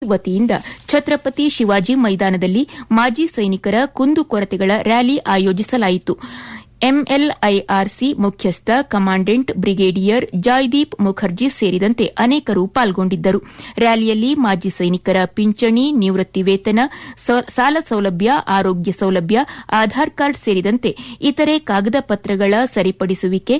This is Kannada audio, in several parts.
ವತಿಯಿಂದ ಛತ್ರಪತಿ ಶಿವಾಜಿ ಮೈದಾನದಲ್ಲಿ ಮಾಜಿ ಸೈನಿಕರ ಕುಂದುಕೊರತೆಗಳ ರ್ಯಾಲಿ ಆಯೋಜಿಸಲಾಯಿತು ಎಂಎಲ್ಐಆರ್ಸಿ ಮುಖ್ಯಸ್ಥ ಕಮಾಂಡೆಂಟ್ ಬ್ರಿಗೇಡಿಯರ್ ಜಾಯ್ದೀಪ್ ಮುಖರ್ಜಿ ಸೇರಿದಂತೆ ಅನೇಕರು ಪಾಲ್ಗೊಂಡಿದ್ದರು ರ್ಯಾಲಿಯಲ್ಲಿ ಮಾಜಿ ಸೈನಿಕರ ಪಿಂಚಣಿ ನಿವೃತ್ತಿ ವೇತನ ಸಾಲ ಸೌಲಭ್ಯ ಆರೋಗ್ಯ ಸೌಲಭ್ಯ ಆಧಾರ್ ಕಾರ್ಡ್ ಸೇರಿದಂತೆ ಇತರೆ ಕಾಗದ ಪತ್ರಗಳ ಸರಿಪಡಿಸುವಿಕೆ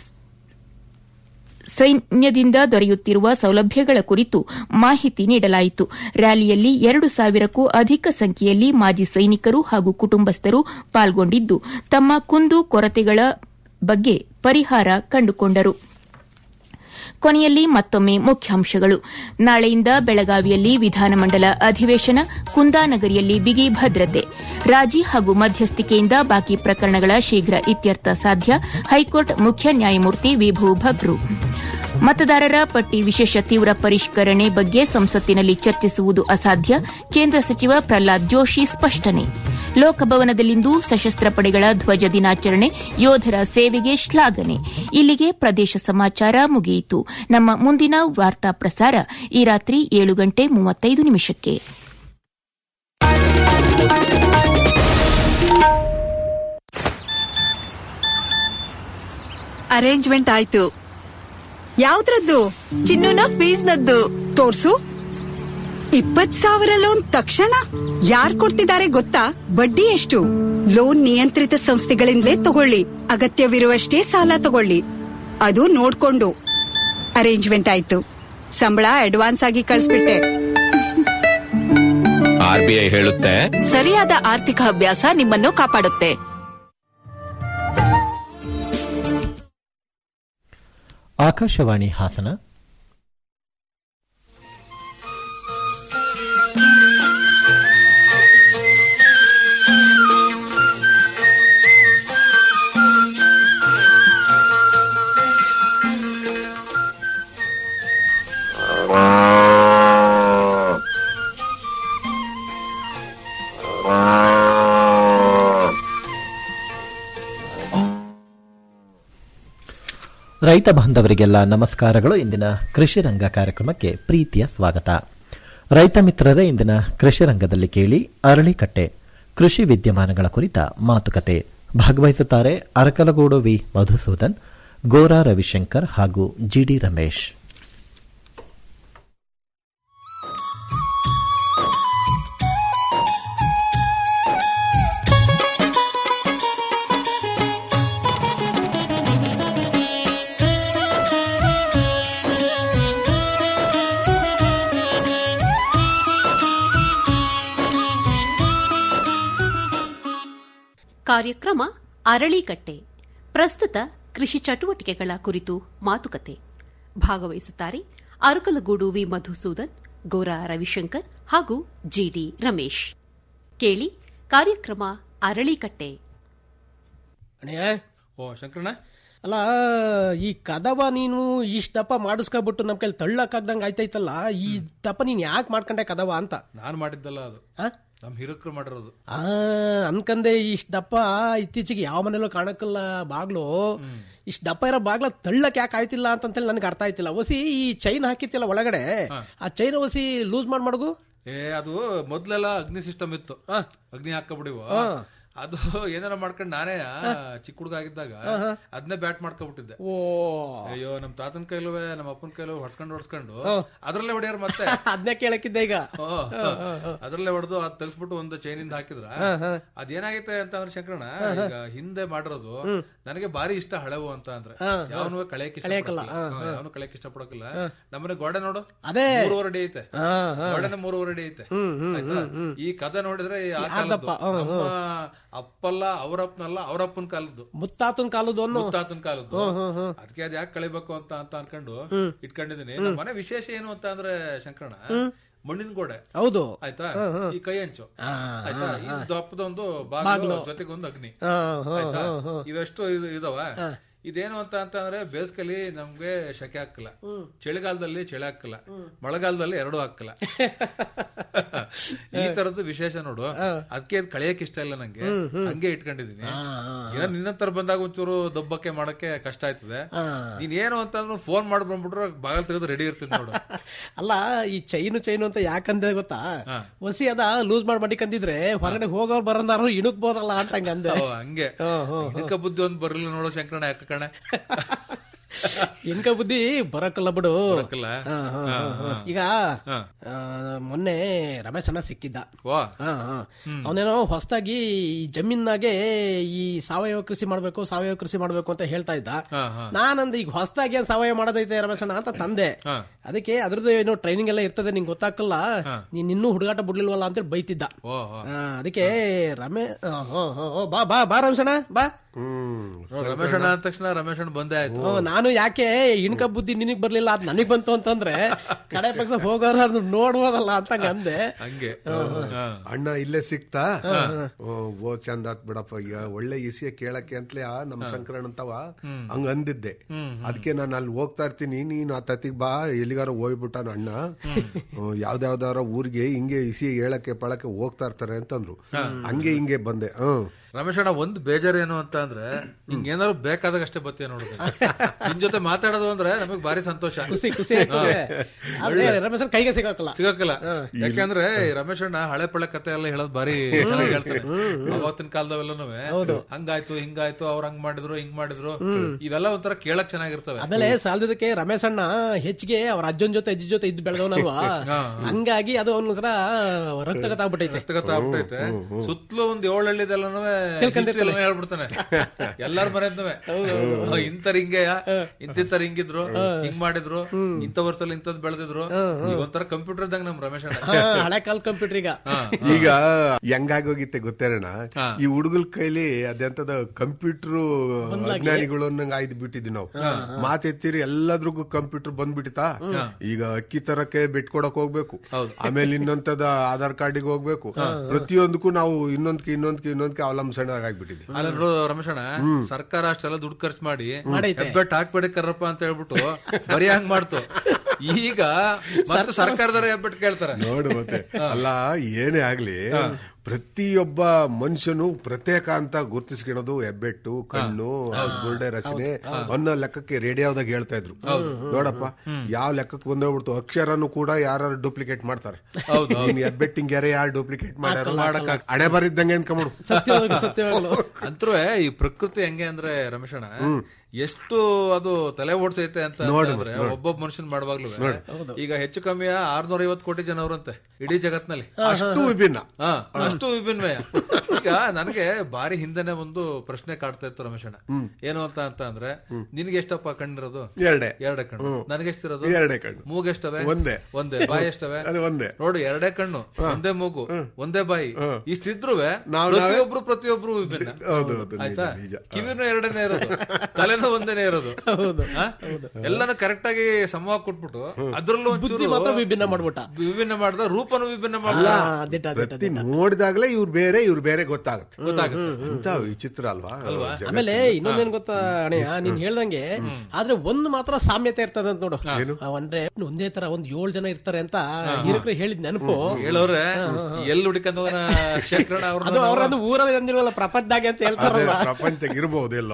ಸೈನ್ಯದಿಂದ ದೊರೆಯುತ್ತಿರುವ ಸೌಲಭ್ಯಗಳ ಕುರಿತು ಮಾಹಿತಿ ನೀಡಲಾಯಿತು ರ್ಯಾಲಿಯಲ್ಲಿ ಎರಡು ಸಾವಿರಕ್ಕೂ ಅಧಿಕ ಸಂಖ್ಯೆಯಲ್ಲಿ ಮಾಜಿ ಸೈನಿಕರು ಹಾಗೂ ಕುಟುಂಬಸ್ಥರು ಪಾಲ್ಗೊಂಡಿದ್ದು ತಮ್ಮ ಕುಂದು ಕೊರತೆಗಳ ಬಗ್ಗೆ ಪರಿಹಾರ ಕಂಡುಕೊಂಡರು ಕೊನೆಯಲ್ಲಿ ಮತ್ತೊಮ್ಮೆ ಮುಖ್ಯಾಂಶಗಳು ನಾಳೆಯಿಂದ ಬೆಳಗಾವಿಯಲ್ಲಿ ವಿಧಾನಮಂಡಲ ಅಧಿವೇಶನ ಕುಂದಾನಗರಿಯಲ್ಲಿ ಬಿಗಿ ಭದ್ರತೆ ರಾಜಿ ಹಾಗೂ ಮಧ್ಯಸ್ಥಿಕೆಯಿಂದ ಬಾಕಿ ಪ್ರಕರಣಗಳ ಶೀಘ್ರ ಇತ್ಯರ್ಥ ಸಾಧ್ಯ ಹೈಕೋರ್ಟ್ ಮುಖ್ಯ ನ್ಯಾಯಮೂರ್ತಿ ವಿಭು ಭಗ್ರು ಮತದಾರರ ಪಟ್ಟಿ ವಿಶೇಷ ತೀವ್ರ ಪರಿಷ್ಕರಣೆ ಬಗ್ಗೆ ಸಂಸತ್ತಿನಲ್ಲಿ ಚರ್ಚಿಸುವುದು ಅಸಾಧ್ಯ ಕೇಂದ್ರ ಸಚಿವ ಪ್ರಹ್ಲಾದ್ ಜೋಶಿ ಸ್ಪಷ್ಟನೆ ಲೋಕಭವನದಲ್ಲಿಂದು ಸಶಸ್ತ್ರ ಪಡೆಗಳ ಧ್ವಜ ದಿನಾಚರಣೆ ಯೋಧರ ಸೇವೆಗೆ ಶ್ಲಾಘನೆ ಇಲ್ಲಿಗೆ ಪ್ರದೇಶ ಸಮಾಚಾರ ಮುಗಿಯಿತು ನಮ್ಮ ಮುಂದಿನ ವಾರ್ತಾ ಪ್ರಸಾರ ಈ ರಾತ್ರಿ ಏಳು ಗಂಟೆ ಮೂವತ್ತೈದು ನಿಮಿಷಕ್ಕೆ ಅರೇಂಜ್ಮೆಂಟ್ ಆಯ್ತು ಯಾವ್ದ್ರದ್ದು ಚಿನ್ನುನ ಫೀಸ್ನದ್ದು ತೋರ್ಸು ಇಪ್ಪತ್ ಸಾವಿರ ಲೋನ್ ತಕ್ಷಣ ಯಾರ್ ಕೊಡ್ತಿದ್ದಾರೆ ಗೊತ್ತಾ ಬಡ್ಡಿ ಎಷ್ಟು ಲೋನ್ ನಿಯಂತ್ರಿತ ಸಂಸ್ಥೆಗಳಿಂದಲೇ ತಗೊಳ್ಳಿ ಅಗತ್ಯವಿರುವಷ್ಟೇ ಸಾಲ ತಗೊಳ್ಳಿ ಅದು ನೋಡ್ಕೊಂಡು ಅರೇಂಜ್ಮೆಂಟ್ ಆಯ್ತು ಸಂಬಳ ಅಡ್ವಾನ್ಸ್ ಆಗಿ ಕಳಿಸ್ಬಿಟ್ಟೆ ಆರ್ಬಿಐ ಹೇಳುತ್ತೆ ಸರಿಯಾದ ಆರ್ಥಿಕ ಅಭ್ಯಾಸ ನಿಮ್ಮನ್ನು ಕಾಪಾಡುತ್ತೆ ಆಕಾಶವಾಣಿ ಹಾಸನ ರೈತ ಬಾಂಧವರಿಗೆಲ್ಲ ನಮಸ್ಕಾರಗಳು ಇಂದಿನ ಕೃಷಿ ರಂಗ ಕಾರ್ಯಕ್ರಮಕ್ಕೆ ಪ್ರೀತಿಯ ಸ್ವಾಗತ ರೈತ ಮಿತ್ರರೇ ಇಂದಿನ ಕೃಷಿ ರಂಗದಲ್ಲಿ ಕೇಳಿ ಅರಳಿಕಟ್ಟೆ ಕೃಷಿ ವಿದ್ಯಮಾನಗಳ ಕುರಿತ ಮಾತುಕತೆ ಭಾಗವಹಿಸುತ್ತಾರೆ ಅರಕಲಗೂಡು ವಿ ಮಧುಸೂದನ್ ಗೋರಾ ರವಿಶಂಕರ್ ಹಾಗೂ ಜಿಡಿ ರಮೇಶ್ ಕಾರ್ಯಕ್ರಮ ಅರಳಿಕಟ್ಟೆ ಪ್ರಸ್ತುತ ಕೃಷಿ ಚಟುವಟಿಕೆಗಳ ಕುರಿತು ಮಾತುಕತೆ ಭಾಗವಹಿಸುತ್ತಾರೆ ಅರಕಲಗೂಡು ವಿ ಮಧುಸೂದನ್ ಗೋರಾ ರವಿಶಂಕರ್ ಹಾಗೂ ಜಿಡಿ ರಮೇಶ್ ಕೇಳಿ ಕಾರ್ಯಕ್ರಮ ಅರಳಿಕಟ್ಟೆ ಅಣ್ಣಯ್ಯ ಓ ಶಂಕರಣ್ಣ ಅಲ್ಲ ಈ ಕದವ ನೀನು ಇಷ್ಟಪ್ಪ ಮಾಡಿಸ್ಕೊಬಿಟ್ಟು ನಮ್ ಕೈಲಿ ತಳ್ಳಕ್ಕಾಗ್ದಂಗ ಆಯ್ತೈತಲ್ಲ ಈ ದಪ್ಪ ನೀನ್ ಯಾಕೆ ಮಾಡ್ಕೊಂಡೆ ಕದವ ಅಂತ ನಾನ್ ಮಾಡಿದ್ದಲ್ಲ ಅದು ಆ? ನಮ್ ಹಿರಕ್ರು ಮಾಡಿರೋದು ಆ ಅನ್ಕಂದೆ ಇಷ್ಟ ದಪ್ಪ ಇತ್ತೀಚೆಗೆ ಯಾವ ಮನೇಲೂ ಕಾಣಕ್ಕಲ್ಲ ಬಾಗ್ಲು ಇಷ್ಟ ದಪ್ಪ ಇರೋ ಬಾಗ್ಲ ತಳ್ಳಕ್ ಯಾಕೆ ಆಯ್ತಿಲ್ಲ ಅಂತಂತೇಳಿ ನನಗೆ ಅರ್ಥ ಆಯ್ತಿಲ್ಲ ಒಸಿ ಈ ಚೈನ್ ಹಾಕಿರ್ತಿಲ್ಲ ಒಳಗಡೆ ಆ ಚೈನ್ ಒಸಿ ಲೂಸ್ ಮಾಡಿ ಮಡಗು ಏ ಅದು ಮೊದ್ಲೆಲ್ಲ ಅಗ್ನಿ ಸಿಸ್ಟಮ್ ಇತ್ತು ಆ. ಅಗ್ನಿ ಹಾಕಬಿಡಿವ ಅದು ಏನಾರ ಮಾಡ್ಕೊಂಡ್ ನಾನೇ ಚಿಕ್ಕ ಹುಡುಗ ಆಗಿದ್ದಾಗ ಅದನ್ನೇ ಬ್ಯಾಟ್ ಮಾಡ್ಕೊಬಿಟ್ಟಿದ್ದೆ ಓ ಅಯ್ಯೋ ನಮ್ ತಾತನ ಕೈಲುವೆ ನಮ್ಮ ಅಪ್ಪನ ಕೈಲು ಹೊಡ್ಸ್ಕೊಂಡು ಹೊಡ್ಸ್ಕೊಂಡು ಅದ್ರಲ್ಲೇ ಹೊಡಿಯಾರ ಮತ್ತೆ ಅದನ್ನೇ ಕೇಳಕ್ಕಿದ್ದೆ ಈಗ ಓ, ಅದ್ರಲ್ಲೇ ಹೊಡೆದು ಅದ್ ತೆಗ್ಸ್ಬಿಟ್ಟು ಒಂದು ಚೈನಿಂದ ಹಾಕಿದ್ರ ಅದೇನಾಗೈತೆ ಅಂತ ಅಂದ್ರೆ ಶಂಕರಣ ಈಗ ಹಿಂದೆ ಮಾಡಿರೋದು ನನಗೆ ಬಾರಿ ಇಷ್ಟ ಹಳೆವು ಅಂತ ಅಂದ್ರೆ ಯಾವನು ಕಳೆಯಕ್ ಇಷ್ಟಪಡಲ್ಲ ಯಾವನು ಕಳೆಯಕ್ ಇಷ್ಟಪಡೋಕಿಲ್ಲ ನಮ್ಮನೆ ಗೋಡೆ ನೋಡು ಅದೇ. ಮೂರುವರೆ ಅಡಿ ಐತೆ ಗೋಡೆನೆ ಮೂರುವರೆ ಅಡಿ ಐತೆ ಆಯ್ತಾ ಈ ಕഥೆ ನೋಡಿದ್ರೆ ಈ ಆ ಕಾಲದ್ದು. ನಮ್ಮ ಅಪ್ಪಲ್ಲ ಅವರಪ್ಪನಲ್ಲ ಅವರಪ್ಪನ ಕಾಲದ್ದು ಮುತ್ತಾತನ್ ಕಾಲದ ಅನ್ನು ಮುತ್ತಾತನ ಕಾಲದ್ದು ಅದಕ್ಕೆ ಅದ್ ಯಾಕೆ ಕಳಿಬೇಕು ಅಂತ ಅಂತ ಅನ್ಕೊಂಡು ಇಟ್ಕೊಂಡಿದೀನಿ ನಮ್ಮ ಮನೆ ವಿಶೇಷ ಏನು ಅಂತ ಅಂದ್ರೆ ಶಂಕರಣ ಮಣ್ಣಿನ ಗೋಡೆ ಹೌದು ಆಯ್ತಾ ಈ ಕೈ ಹಂಚು ಆಯ್ತಾ ಈ ದಪ್ಪದೊಂದು ಬಾಗಿಲು ಜೊತೆಗೆ ಒಂದು ಅಗ್ನಿ ಆಯ್ತಾ ಇವೆಷ್ಟು ಇದು ಇದಾವ ಇದೇನು ಅಂತ ಅಂತ ಅಂದ್ರೆ ಬೇಸಿಗೆಲಿ ನಮ್ಗೆ ಶಕೆ ಹಾಕಲ್ಲ ಚಳಿಗಾಲದಲ್ಲಿ ಚಳಿ ಹಾಕಲ್ಲ ಮಳೆಗಾಲದಲ್ಲಿ ಎರಡು ಹಾಕಲ್ಲ ಈ ತರದ್ದು ವಿಶೇಷ ನೋಡು ಅದಕ್ಕೆ ಅದು ಕಳಿಯಕ್ ಇಷ್ಟ ಇಲ್ಲ ನಂಗೆ ಹಂಗೆ ಇಟ್ಕೊಂಡಿದೀನಿ ಏನೋ ನಿನ್ನಂತರ ಬಂದಾಗ ಒಂಚೂರು ದಬ್ಬಕ್ಕೆ ಮಾಡಕ್ಕೆ ಕಷ್ಟ ಆಯ್ತದೆ ನೀನ್ ಏನು ಅಂತಂದ್ರೆ ಫೋನ್ ಮಾಡಿ ಬಂದ್ಬಿಟ್ರೆ ಬಾಗಲ್ ತೆಗೆದು ರೆಡಿ ಇರ್ತೀನಿ ನೋಡು ಅಲ್ಲ ಈ ಚೈನು ಚೈನು ಅಂತ ಯಾಕಂದೆ ಗೊತ್ತಾ ಒಸಿ ಅದ ಲೂಸ್ ಮಾಡಿ ಮಡಿಕಂದಿದ್ರೆ ಹೊರಗಡೆ ಹೋಗೋರು ಬರಂದಾರು ಇಣುಕ್ಬೋದಲ್ಲ ಅಂತ ಹಂಗ ಅಂದೆ ಓ, ಹಂಗೆ ಇದಕ್ಕ ಬುದ್ಧಿ ಒಂದ್ ಬರಲಿಲ್ಲ ನೋಡು ಶಂಕರಣ ಯಾಕ ಕಣ ಇನ್ಕ ಬುದ್ಧಿ ಬರಕಲ್ಲ ಬಿಡು ಬರಕಲ್ಲ? ಹಾ, ಹಾ, ಹಾ, ಹಾ. ಈಗ ಆ, ಮೊನ್ನೆ ರಮೇಶ್ ಅಣ್ಣ ಸಿಕ್ಕಿದ್ದ ವಾ ಹಾ, ಹಾ. ಅವನೇನೋ ಹೊಸದಾಗಿ ಈ ಜಮೀನಾಗೆ ಈ ಸಾವಯವ ಕೃಷಿ ಮಾಡ್ಬೇಕು ಸಾವಯವ ಕೃಷಿ ಮಾಡ್ಬೇಕು ಅಂತ ಹೇಳ್ತಾ ಇದ್ದ ಹಾ, ಹಾ. ನಾನಂದ ಈಗ ಹೊಸದಾಗಿ ಏನ್ ಸಾವಯವ ಮಾಡೋದೈತೆ ರಮೇಶಣ್ಣ ಅಂತ ತಂದೆ ಹಾ. ಅದಕ್ಕೆ ಅದ್ರದ್ದು ಏನೋ ಟ್ರೈನಿಂಗ್ ಎಲ್ಲ ಇರ್ತದೆ ನಿಂಗೆ ಗೊತ್ತಾಗಲ್ಲ ನೀನ್ ಇನ್ನೂ ಹುಡುಗಾಟ ಬಿಡ್ಲಿಲ್ವಲ್ಲ ಅಂತೇಳಿ ಬೈತಿದ್ದ ಓ ಓ. ಆ, ಅದಕ್ಕೆ ರಮೇ ಆ, ಹೋ, ಹೋ, ಹೋ, ಬಾ ಬಾ ಬಾ ರಮೇಶಣ್ಣ ಬಾ ನೋಡು, ರಮೇಶ್ ಅಣ್ಣ ಅಂದ ತಕ್ಷಣ ರಮೇಶ್ ಅಣ್ಣ ಬಂದೇ ಆಯ್ತು ಹ್ಮ್, ನಾನು ಯಾಕೆ ಇಣ್ಕ ಬುದ್ಧಿ ನಿನಗ್ ಬರ್ಲಿಲ್ಲ ಅದ್ ನನಗ್ ಬಂತು ಅಂತಂದ್ರೆ ಕಡೆ ಪಕ್ಷ ಹೋಗೋರು ಅದನ್ನ ನೋಡ್ಬೋದಲ್ಲ ಅಂತ ಹಂಗ್ ಅಂದೆ ಹಂಗೆ ಹಾ. ಅಣ್ಣ ಇಲ್ಲೇ ಸಿಕ್ತಾ ಓ, ಓ ಚಂದ ಆತ್ ಬಿಡಪ್ಪ ಈಗ ಒಳ್ಳೆ ಇಸಿಯ ಕೇಳಕ್ಕೆ ಅಂತಲೇ ಆ ನಮ್ ಶಂಕರಣ್ಣ ಅಂತವ ಹಂಗ ಅಂದಿದ್ದೆ ಅದಕ್ಕೆ ನಾನು ಅಲ್ಲಿ ಹೋಗ್ತಾ ಇರ್ತೀನಿ ನೀನು ಆ ತತ್ತಿಗ್ ಬಾ ಎಲ್ಲಿಗಾರ ಹೋಗ್ಬಿಟ್ಟಾನ ಅಣ್ಣ ಹ್ಮ್, ಯಾವ್ದಾವ್ದಾರ ಊರಿಗೆ ಹಿಂಗೆ ಇಸಿ ಹೇಳಕ್ಕೆ ಪಳಕ್ಕೆ ಹೋಗ್ತಾ ಇರ್ತಾರೆ ಅಂತಂದ್ರು ಹಂಗೆ ಹಿಂಗೆ ಬಂದೆ ಹ್ಮ್ ರಮೇಶ್ ಅಣ್ಣ ಒಂದ್ ಬೇಜಾರೇನು ಅಂತ ಅಂದ್ರೆ ಹಿಂಗ್ ಏನಾದ್ರು ಬೇಕಾದಾಗ ಅಷ್ಟೇ ಬತ್ತೀಯ ನೋಡುದು ನಿನ್ ಜೊತೆ ಮಾತಾಡೋದು ಅಂದ್ರೆ ನಮಗ್ ಭಾರಿ ಸಂತೋಷ ಖುಷಿ ಖುಷಿ ಆಗ್ತದೆ ಆದ್ರೆ ರಮೇಶನ್ ಕೈಗೆ ಸಿಗಕ್ಕಲ್ಲ ಸಿಗಕ್ಕಲ್ಲ ಯಾಕಂದ್ರೆ ಈ ರಮೇಶ್ ಅಣ್ಣ ಹಳೆ ಪಳೆ ಕತೆ ಎಲ್ಲ ಹೇಳೋದ್ ಭಾರಿ ಚೆನ್ನಾಗಿ ಹೇಳ್ತಾರೆ ಅವತ್ತಿನ ಕಾಲದವೆಲ್ಲನೂ ಹಂಗಾಯ್ತು ಹಿಂಗಾಯ್ತು ಅವ್ರ ಹಂಗ್ ಮಾಡಿದ್ರು ಹಿಂಗ್ ಮಾಡಿದ್ರು ಇವೆಲ್ಲ ಒಂಥರ ಕೇಳಕ್ ಚೆನ್ನಾಗಿರ್ತವೆ ಆಮೇಲೆ ಸಾಲದಕ್ಕೆ ರಮೇಶ್ ಅಣ್ಣ ಹೆಚ್ಚಿಗೆ ಅವ್ರ ಅಜ್ಜನ್ ಜೊತೆ ಅಜ್ಜಿ ಜೊತೆ ಇದ್ದು ಬೆಳೆದವನಲ್ವಾ ಹಂಗಾಗಿ ಅದು ಒಂದೊಂದ್ರ ರಕ್ತಗತ ಆಗ್ಬಿಟ್ಟೈತೆ ರಕ್ತಗತ ಆಗ್ಬಿಟ್ಟೈತೆ ಸುತ್ತಲೂ ಒಂದ್ ಏಳು ಹಳ್ಳಿದೆಲ್ಲನೂ ಹೇಳ್ಬಿಡ್ತಾನೆ ಎಲ್ಲಾರ ಮನೆಯದ್ನವೆ ಇಂತರ ಹಿಂಗೆ ಇಂತಿಂತರ ಹಿಂಗಿದ್ರು ಹಿಂಗ್ ಮಾಡಿದ್ರು ಇಂಥ ವರ್ಷದಲ್ಲಿ ಇಂಥದ್ ಬೆಳೆದಿದ್ರು ಈಗ ಒಂಥರ ಕಂಪ್ಯೂಟರ್ ಇದ್ದಂಗ ನಮ್ ರಮೇಶ್ ಅಣ್ಣ ಹಾ, ಹಳೆ ಕಾಲ ಕಂಪ್ಯೂಟರ್ ಈಗ ಈಗ ಹೆಂಗಾಗೋಗಿತ್ತೆ ಗೊತ್ತೇನಣ್ಣ ಈ ಹುಡುಗರ ಕೈಲಿ ಅದೆಂತದ ಕಂಪ್ಯೂಟರ್ ಅಜ್ಞಾನಿಗಳು ಅನ್ನಂಗ ಆಯ್ದು ಬಿಟ್ಟಿದ್ವಿ ನಾವು ಮಾತೆತ್ತಿರಿ ಎಲ್ಲದ್ರಿಗೂ ಕಂಪ್ಯೂಟರ್ ಬಂದ್ಬಿಟ್ಟಿತಾ ಈಗ ಅಕ್ಕಿ ತರಕ್ಕೆ ಬೆಟ್ ಕೊಡಕ್ ಹೋಗ್ಬೇಕು ಆಮೇಲೆ ಇನ್ನೊಂತದ ಆಧಾರ್ ಕಾರ್ಡಿಗೆ ಹೋಗ್ಬೇಕು ಪ್ರತಿಯೊಂದಕ್ಕೂ ನಾವು ಇನ್ನೊಂದಕ್ಕೆ ಇನ್ನೊಂದಕ್ಕೆ ಇನ್ನೊಂದಕ್ಕೆ ಅವಲಂಬನೆ ಆಗ್ಬಿಟ್ಟಿದ್ವಿ ಅಲ್ಲ ನೋಡು ರಮೇಶ್ ಅಣ್ಣ ಸರ್ಕಾರ ಅಷ್ಟೆಲ್ಲ ದುಡ್ಡು ಖರ್ಚು ಮಾಡಿ ಹೆಬ್ಬೆಟ್ ಹಾಕ್ಬೇಡಿ ಕರ್ರಪ್ಪ ಅಂತ ಹೇಳ್ಬಿಟ್ಟು ಬರೀ ಹಂಗ್ ಮಾಡ್ತು ಈಗ ಮತ್ತೆ ಸರ್ಕಾರದವ್ರ ಹೆಬ್ಬೆಟ್ ಕೇಳ್ತಾರೆ ನೋಡು ಮತ್ತೆ ಅಲ್ಲ ಏನೇ ಆಗ್ಲಿ ಪ್ರತಿಯೊಬ್ಬ ಮನುಷ್ಯನು ಪ್ರತ್ಯೇಕ ಅಂತ ಗುರ್ತಿಸ್ಕೊಳ್ಳೋದು ಹೆಬ್ಬೆಟ್ಟು ಕಣ್ಣು ಗುರುಡೆ ರಚನೆ ಅನ್ನೋ ಲೆಕ್ಕಕ್ಕೆ ರೇಡಿಯೋದಾಗ ಹೇಳ್ತಾ ಇದ್ರು ನೋಡಪ್ಪ ಯಾವ ಲೆಕ್ಕಕ್ಕೆ ಬಂದೋಗ್ಬಿಡ್ತು ಅಕ್ಷರನು ಕೂಡ ಯಾರು ಡೂಪ್ಲಿಕೇಟ್ ಮಾಡ್ತಾರೆ ನೀನ್ ಹೆಬ್ಬೆಟ್ಟಿಂಗ್ ಯಾರೇ ಯಾರು ಡೂಪ್ಲಿಕೇಟ್ ಮಾಡಕ್ ಹಣೆ ಬರಿದ್ದಂಗೆ ಅನ್ಕೊಂಬಿಡು ಸತ್ಯವಾಗ್ಲು ಸತ್ಯವಾಗ್ಲು ಅಂತರೂ ಈ ಪ್ರಕೃತಿ ಹೆಂಗೆ ಅಂದ್ರೆ ರಮೇಶ್ ಅಣ್ಣ ಎಷ್ಟು ಅದು ತಲೆ ಓಡಿಸೈತೆ ಅಂತ ಅಂದ್ರೆ ಒಬ್ಬೊಬ್ಬ ಮನುಷ್ಯನ್ ಮಾಡುವಾಗ್ಲೂ ಈಗ ಹೆಚ್ಚು ಕಮ್ಮಿ ಆರ್ನೂರ ಐವತ್ತು ಕೋಟಿ ಜನ ಅವರಂತೆ ಇಡೀ ಜಗತ್ನಲ್ಲಿ ಅಷ್ಟು ವಿಭಿನ್ನ ಹಾ ಅಷ್ಟು ವಿಭಿನ್ನಮಯ ಈಗ ನನಗೆ ಬಾರಿ ಹಿಂದೆನೆ ಒಂದು ಪ್ರಶ್ನೆ ಕಾಡ್ತಾ ಇತ್ತು ರಮೇಶ್ ಅಣ್ಣ ಏನು ಅಂತ ಅಂತ ಅಂದ್ರೆ ನಿನ್ಗೆ ಎಷ್ಟಪ್ಪ ಕಣ್ಣಿರೋದು ಎರಡೇ ಎರಡೇ ಕಣ್ಣು ನನಗೆಷ್ಟಿರೋದು ಎರಡೇ ಕಣ್ಣು ಮೂಗೆಷ್ಟವೆ ಒಂದೇ. ಒಂದೇ ಬಾಯಿ ಎಷ್ಟವೆ ಅದು ಒಂದೇ ನೋಡು ಎರಡೇ ಕಣ್ಣು ಒಂದೇ ಮೂಗು ಒಂದೇ ಬಾಯಿ ಇಷ್ಟಿದ್ರು ನಾವ್ ಪ್ರತಿಯೊಬ್ರು ಪ್ರತಿಯೊಬ್ರು ವಿಭಿನ್ನ ಹೌದು ಹೌದು ಆಯ್ತಾ ನಿಜ, ನಿಜ. ಕಿವಿನೂ ಎರಡನೇ ಇರೋದು ತಲೆನೂ ಒಂದೇನೆ ಇರೋದು ಆ? ಎಲ್ಲಾನು ಕರೆಕ್ಟ್ ಆಗಿ ಸಮವಾಗಿ ಕೊಟ್ಬಿಟ್ಟು ಅದ್ರಲ್ಲೂ ಬುದ್ಧಿ ಒಂಚೂರು ಮಾತ್ರ ವಿಭಿನ್ನ ಮಾಡ್ಬಿಟ್ಟ ವಿಭಿನ್ನ ಮಾಡ್ದ ರೂಪನು ವಿಭಿನ್ನ ಮಾಡ್ದ ಹಾ, ದಿಟ ದಿಟ ಪ್ರತಿ ನೋಡಿದಾಗ್ಲೇ ಇವ್ರು ಬೇರೆ ಇವ್ರು ಬೇರೆ ಗೊತ್ತಾಗುತ್ತೆ ಗೊತ್ತಾಗುತ್ತೆ ಅಂತ ವಿಚಿತ್ರ ಅಲ್ವಾ ಜಗತ್ತು. ಆಮೇಲೆ ಇನ್ನೊಂದೇನ್ ಗೊತ್ತಾ ಅಣೆಯ ನೀನ್ ಹೇಳ್ದಂಗೆ ಆದ್ರೆ ಒಂದು ಮಾತ್ರ ಸಾಮ್ಯತೆ ಇರ್ತದೆ ಅಂತ ನೋಡು ಆ, ಅಂದ್ರೆ ಒಂದೇ ತರ ಒಂದ್ ಏಳು ಜನ ಇರ್ತಾರೆ ಅಂತ ಹಿರಕರು ಹೇಳಿದ್ ನೆನಪು ಹೇಳೋರೆ ಎಲ್ಲಿ ಹುಡುಕಂತ ಹೋಗೋಣ ಶಂಕರಣ್ಣ ಅದು ಅವ್ರನ್ನ ಅವ್ರದ್ದು ಊರಲ್ಲಿ ಅಂದಿಲ್ವಲ್ಲ ಪ್ರಪಂಚದಾಗೆ ಅಂತ ಹೇಳ್ತಾರಲ್ಲ ಪ್ರಪಂಚ ಇರ್ಬೋದು ಎಲ್ಲ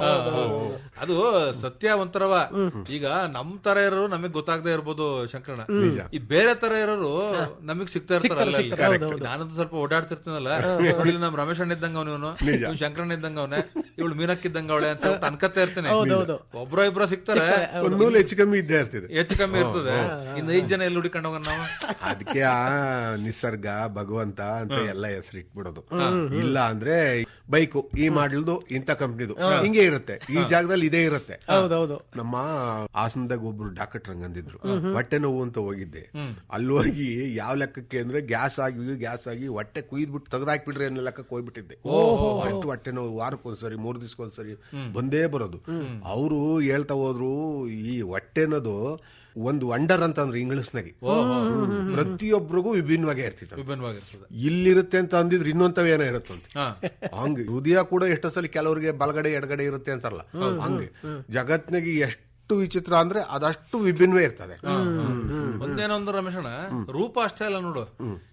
ಅದು ಸತ್ಯ ಒಂಥರವ ಈಗ ನಮ್ ತರ ಇರೋರು ನಮಗ್ ಗೊತ್ತಾಗದೆ ಇರ್ಬೋದು ಶಂಕರಣ್ಣ ಈ ಬೇರೆ ತರ ಇರೋರು ನಮಗ್ ಸಿಗ್ತಾ ಇರ್ತಾರಲ್ಲ ಇಲ್ಲಿ. ನಾನಂತೂ ಸ್ವಲ್ಪ ಓಡಾಡ್ತಿರ್ತೀನಲ್ಲ ನೋಡಿ ನಮ್ ರಮೇಶ್ ಅಣ್ಣ ಇದ್ದಂಗ ಅವನು ಇವ್ನು ಶಂಕರಣ್ಣ ಇದ್ದಂಗ ಅವನೇ ಇವಳು ಮೀನಕ್ ಇದ್ದಂಗ ಅವಳೆ ಅಂತ ಹೇಳ್ಬಿಟ್ಟು ಅನ್ಕತ್ತೆ ಇರ್ತೇನೆ ಒಬ್ರೋ ಇಬ್ರೋ ಸಿಗ್ತಾರೆ ಒಂದ್ ನೂಲು ಹೆಚ್ಚು ಕಮ್ಮಿ ಇದ್ದೇ ಇರ್ತಿದೆ ಹೆಚ್ಚು ಕಮ್ಮಿ ಇರ್ತದೆ ಇನ್ನು ಐದ್ ಜನ ಎಲ್ಲಿ ಹುಡುಕೊಂಡು ಹೋಗೋಣ ನಾವು ಅದಕ್ಕೆ ಆ ನಿಸರ್ಗ ಭಗವಂತ ಅಂತ ಎಲ್ಲ ಹೆಸರು ಇಟ್ಬಿಡೋದು ಇಲ್ಲ ಅಂದ್ರೆ ಬೈಕು ಈ ಮಾಡ್ಲದು ಇಂತ ಕಂಪ್ನಿದು ಹಿಂಗೆ ಇರುತ್ತೆ ಈ ಜಾಗದಲ್ಲಿ ಇದೇ ಇರುತ್ತೆ ಹೌದೌದು ನಮ್ಮ ಹಾಸನದಾಗ ಒಬ್ರು ಡಾಕ್ಟರ್ ಹಂಗಂದಿದ್ರು ಹೊಟ್ಟೆ ನೋವು ಅಂತ ಹೋಗಿದ್ದೆ ಅಲ್ಲಿ ಹೋಗಿ ಯಾವ ಲೆಕ್ಕಕ್ಕೆ ಅಂದ್ರೆ ಗ್ಯಾಸ್ ಆಗಿ ಗ್ಯಾಸ್ ಆಗಿ ಹೊಟ್ಟೆ ಕುಯ್ದ್ಬಿಟ್ಟು ತೆಗ್ದಾಕ್ಬಿಟ್ರೆ ಅನ್ನೋ ಲೆಕ್ಕಕ್ಕೆ ಹೋಗ್ಬಿಟ್ಟಿದ್ದೆ ಅಷ್ಟು ಹೊಟ್ಟೆ ನೋವು ವಾರಕ್ಕೊಂದ್ಸರಿ ಮೂರ್ ದಿವ್ಸಕ್ಕೊಂದ್ಸರಿ ಬಂದೇ ಬರೋದು ಅವರು ಹೇಳ್ತಾ ಹೋದ್ರು ಈ ಹೊಟ್ಟೆ ಅನ್ನೋದು ಒಂದು ವಂಡರ್ ಅಂತಂದ್ರೆ ಇಂಗ್ಲಿಷ್ನಾಗೆ ಪ್ರತಿಯೊಬ್ಬರಿಗೂ ವಿಭಿನ್ನವಾಗೇ ಇರ್ತಿತ್ತು ವಿಭಿನ್ನವಾಗಿರ್ತದೆ ಇಲ್ಲಿರುತ್ತೆ ಅಂತ ಅಂದಿದ್ರೆ ಇನ್ನೊಂತವ ಏನೋ ಇರುತ್ತಂತೆ ಹಾ ಹಂಗೆ ಹೃದಯ ಕೂಡ ಎಷ್ಟೋ ಸಲ ಕೆಲವರಿಗೆ ಬಲಗಡೆ ಎಡಗಡೆ ಇರುತ್ತೆ ಅಂತಾರಲ್ಲ ಹಂಗೆ ಜಗತ್ನಾಗೆ ಎಷ್ಟು ವಿಚಿತ್ರ ಅಂದ್ರೆ ಅದಷ್ಟು ವಿಭಿನ್ನವೇ ಇರ್ತದೆ ಒಂದೇನೋ ಒಂದು ರಮೇಶಣ್ಣ ರೂಪ ಅಷ್ಟೇ ಅಲ್ಲ ನೋಡು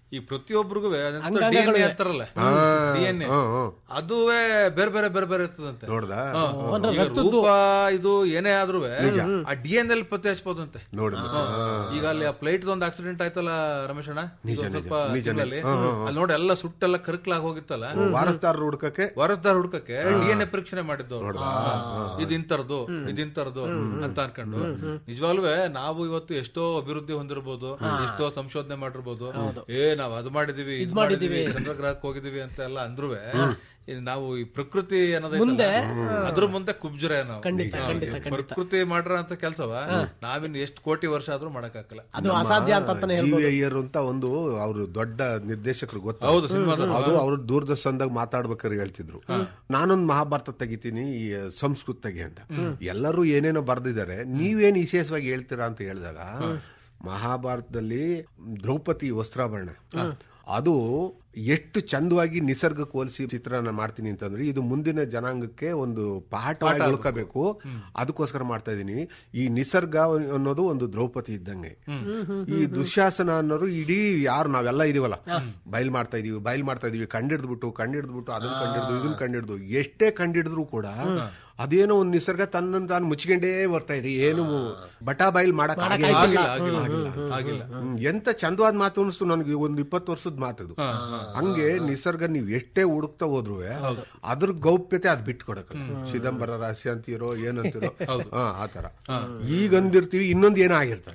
ಈ ಪ್ರತಿಯೊಬ್ಬರಿಗೂ ಅಂಗಾಂಗಗಳು ಡಿಎನ್ಎ ಅಂತಾರಲ್ಲ ಡಿಎನ್ಎ ಅದುವೇ ಬೇರೆ ಬೇರೆ ಬೇರೆ ಬೇರೆ ಇರ್ತದಂತೆ ನೋಡ್ದ ಹಾ. ಈಗ ರೂಪ ಇದು ಏನೇ ಆದ್ರೂ ಆ ಡಿ ಎನ್ ಎಲ್ ಪತ್ತೆ ಹಚ್ಬೋದಂತೆ ನೋಡ್ ಹಾ. ಈಗ ಅಲ್ಲಿ ಆ ಪ್ಲೇಟ್ ಒಂದು ಆಕ್ಸಿಡೆಂಟ್ ಆಯ್ತಲ್ಲ ರಮೇಶ್ ಅಣ್ಣ ಈಗ ಒಂದ್ ಸ್ವಲ್ಪ ನಿಜ, ತಿಂಗಳಲ್ಲಿ ಅಲ್ಲಿ ನೋಡಿ ಎಲ್ಲ ಸುಟ್ಟೆಲ್ಲ ಕರ್ಕಲಾಗಿ ಹೋಗಿತ್ತಲ್ಲ ವಾರಸ್ದಾರರು ಹುಡ್ಕಕ್ಕೆ ವಾರಸ್ದಾರ್ ಹುಡ್ಕಕ್ಕೆ ಡಿ ಎನ್ ಎ ಪರೀಕ್ಷೆ ಮಾಡಿದ್ದು ಅವ್ರು. ಇದು ಇಂತರದು ಇದು ಇಂತರದು ಅಂತ ಅನ್ಕೊಂಡು ನಿಜವಾಗ್ಲೂ ನಾವು ಇವತ್ತು ಎಷ್ಟೋ ಅಭಿವೃದ್ಧಿ ಹೊಂದಿರಬಹುದು ಎಷ್ಟೋ ಸಂಶೋಧನೆ ಮಾಡಿರ್ಬೋದು ಏ ನಾವ್ ಅದು ಮಾಡಿದೀವಿ ಇದು ಮಾಡಿದೀವಿ ಚಂದ್ರಗ್ರಹಕ್ಕೆ ಹೋಗಿದೀವಿ ಅಂತ ಎಲ್ಲ ಅಂದ್ರೂ ನಾವು ಈ ಪ್ರಕೃತಿ ಅನ್ನೋದೈತಲ್ಲ, ಅದ್ರ ಮುಂದೆ ಕುಬ್ಜರೆ ನಾವು ಹಾ, ಪ್ರಕೃತಿ ಮಾಡ್ರ ಅಂತ ಕೆಲ್ಸವ ನಾವಿನ್ ಎಷ್ಟು ಕೋಟಿ ವರ್ಷ ಆದ್ರೂ ಮಾಡಕ್ಕಾಗಲ್ಲ ಅದು ಅಸಾಧ್ಯ ಅಂತಾನೆ ಜಿ ವಿ ಅಯ್ಯರ್ ಅಂತ ಒಂದು ಅವರು ದೊಡ್ಡ ನಿರ್ದೇಶಕರು ಗೊತ್ತ ಹೌದು ಸಿನಿಮಾದ ಅದು ಅವರು ದೂರದರ್ಶನದಾಗ ಮಾತಾಡ್ಬೇಕಾದ್ರೆ ಹೇಳ್ತಿದ್ರು ನಾನೊಂದು ಮಹಾಭಾರತ ತೆಗಿತೀನಿ ಈ ಸಂಸ್ಕೃತ ತೆಗಿ ಅಂತ ಎಲ್ಲರೂ ಏನೇನೋ ಬರ್ದಿದ್ದಾರೆ ನೀವೇನ್ ವಿಶೇಷವಾಗಿ ಹೇಳ್ತೀರಾ ಅಂತ ಹೇಳಿದಾಗ ಮಹಾಭಾರತದಲ್ಲಿ ದ್ರೌಪದಿ ವಸ್ತ್ರಾಭರಣ ಅದು ಎಷ್ಟು ಚಂದವಾಗಿ ನಿಸರ್ಗಕ್ಕೆ ಹೋಲಿಸಿ ಚಿತ್ರನ ಮಾಡ್ತೀನಿ ಅಂತಂದ್ರೆ ಇದು ಮುಂದಿನ ಜನಾಂಗಕ್ಕೆ ಒಂದು ಪಾಠವಾಗಿ ಉಳ್ಕೋಬೇಕು ಅದಕ್ಕೋಸ್ಕರ ಮಾಡ್ತಾ ಇದೀನಿ ಈ ನಿಸರ್ಗ ಅನ್ನೋದು ಒಂದು ದ್ರೌಪದಿ ಇದ್ದಂಗೆ ಈ ದುಶ್ಯಾಸನ ಅನ್ನೋರು ಇಡೀ ಯಾರು ನಾವೆಲ್ಲ ಇದೀವಲ್ಲ ಬಯಲ್ ಮಾಡ್ತಾ ಇದೀವಿ ಬಯಲ್ ಮಾಡ್ತಾ ಇದೀವಿ ಕಂಡಿಡ್ದ್ಬಿಟ್ಟು ಕಂಡಿಡ್ದ್ಬಿಟ್ಟು ಅದನ್ನ ಕಂಡಿಡ್ದು ಇದನ್ನ ಕಂಡಿಡ್ದು ಎಷ್ಟೇ ಕಂಡಿಡಿದ್ರು ಕೂಡ ಅದೇನೋ ಒಂದು ನಿಸರ್ಗ ತನ್ನನ್ನು ತಾನು ಮುಚ್ಕೊಂಡೇ ಬರ್ತಾ ಇದೆ ಏನು ಬಟಾ ಬಯಲ್ ಮಾಡಕ್ ಆಗಿಲ್ಲ ಆಗಿಲ್ಲ ಆಗಿಲ್ಲ ಹ್ಮ್, ಎಂತ ಚಂದವಾದ ಮಾತು ಅನಿಸ್ತು ನನಗೆ ಒಂದು ಇಪ್ಪತ್ತು ವರ್ಷದ ಮಾತದು ಹಂಗೆ ನಿಸರ್ಗ ನೀವ್ ಎಷ್ಟೇ ಹುಡುಕ್ತಾ ಹೋದ್ರು ಅದ್ರ ಗೌಪ್ಯತೆ ಅದ್ ಬಿಟ್ಟು ಕೊಡಕಲ್ಲ ಚಿದಂಬರ ರಹಸ್ಯ ಅಂತೀರೋ ಏನಂತೀರೋ ಹಾ ಆತರ ಈಗ ಅಂದಿರ್ತೀವಿ ಇನ್ನೊಂದ್ ಏನೋ ಆಗಿರ್ತಾರೆ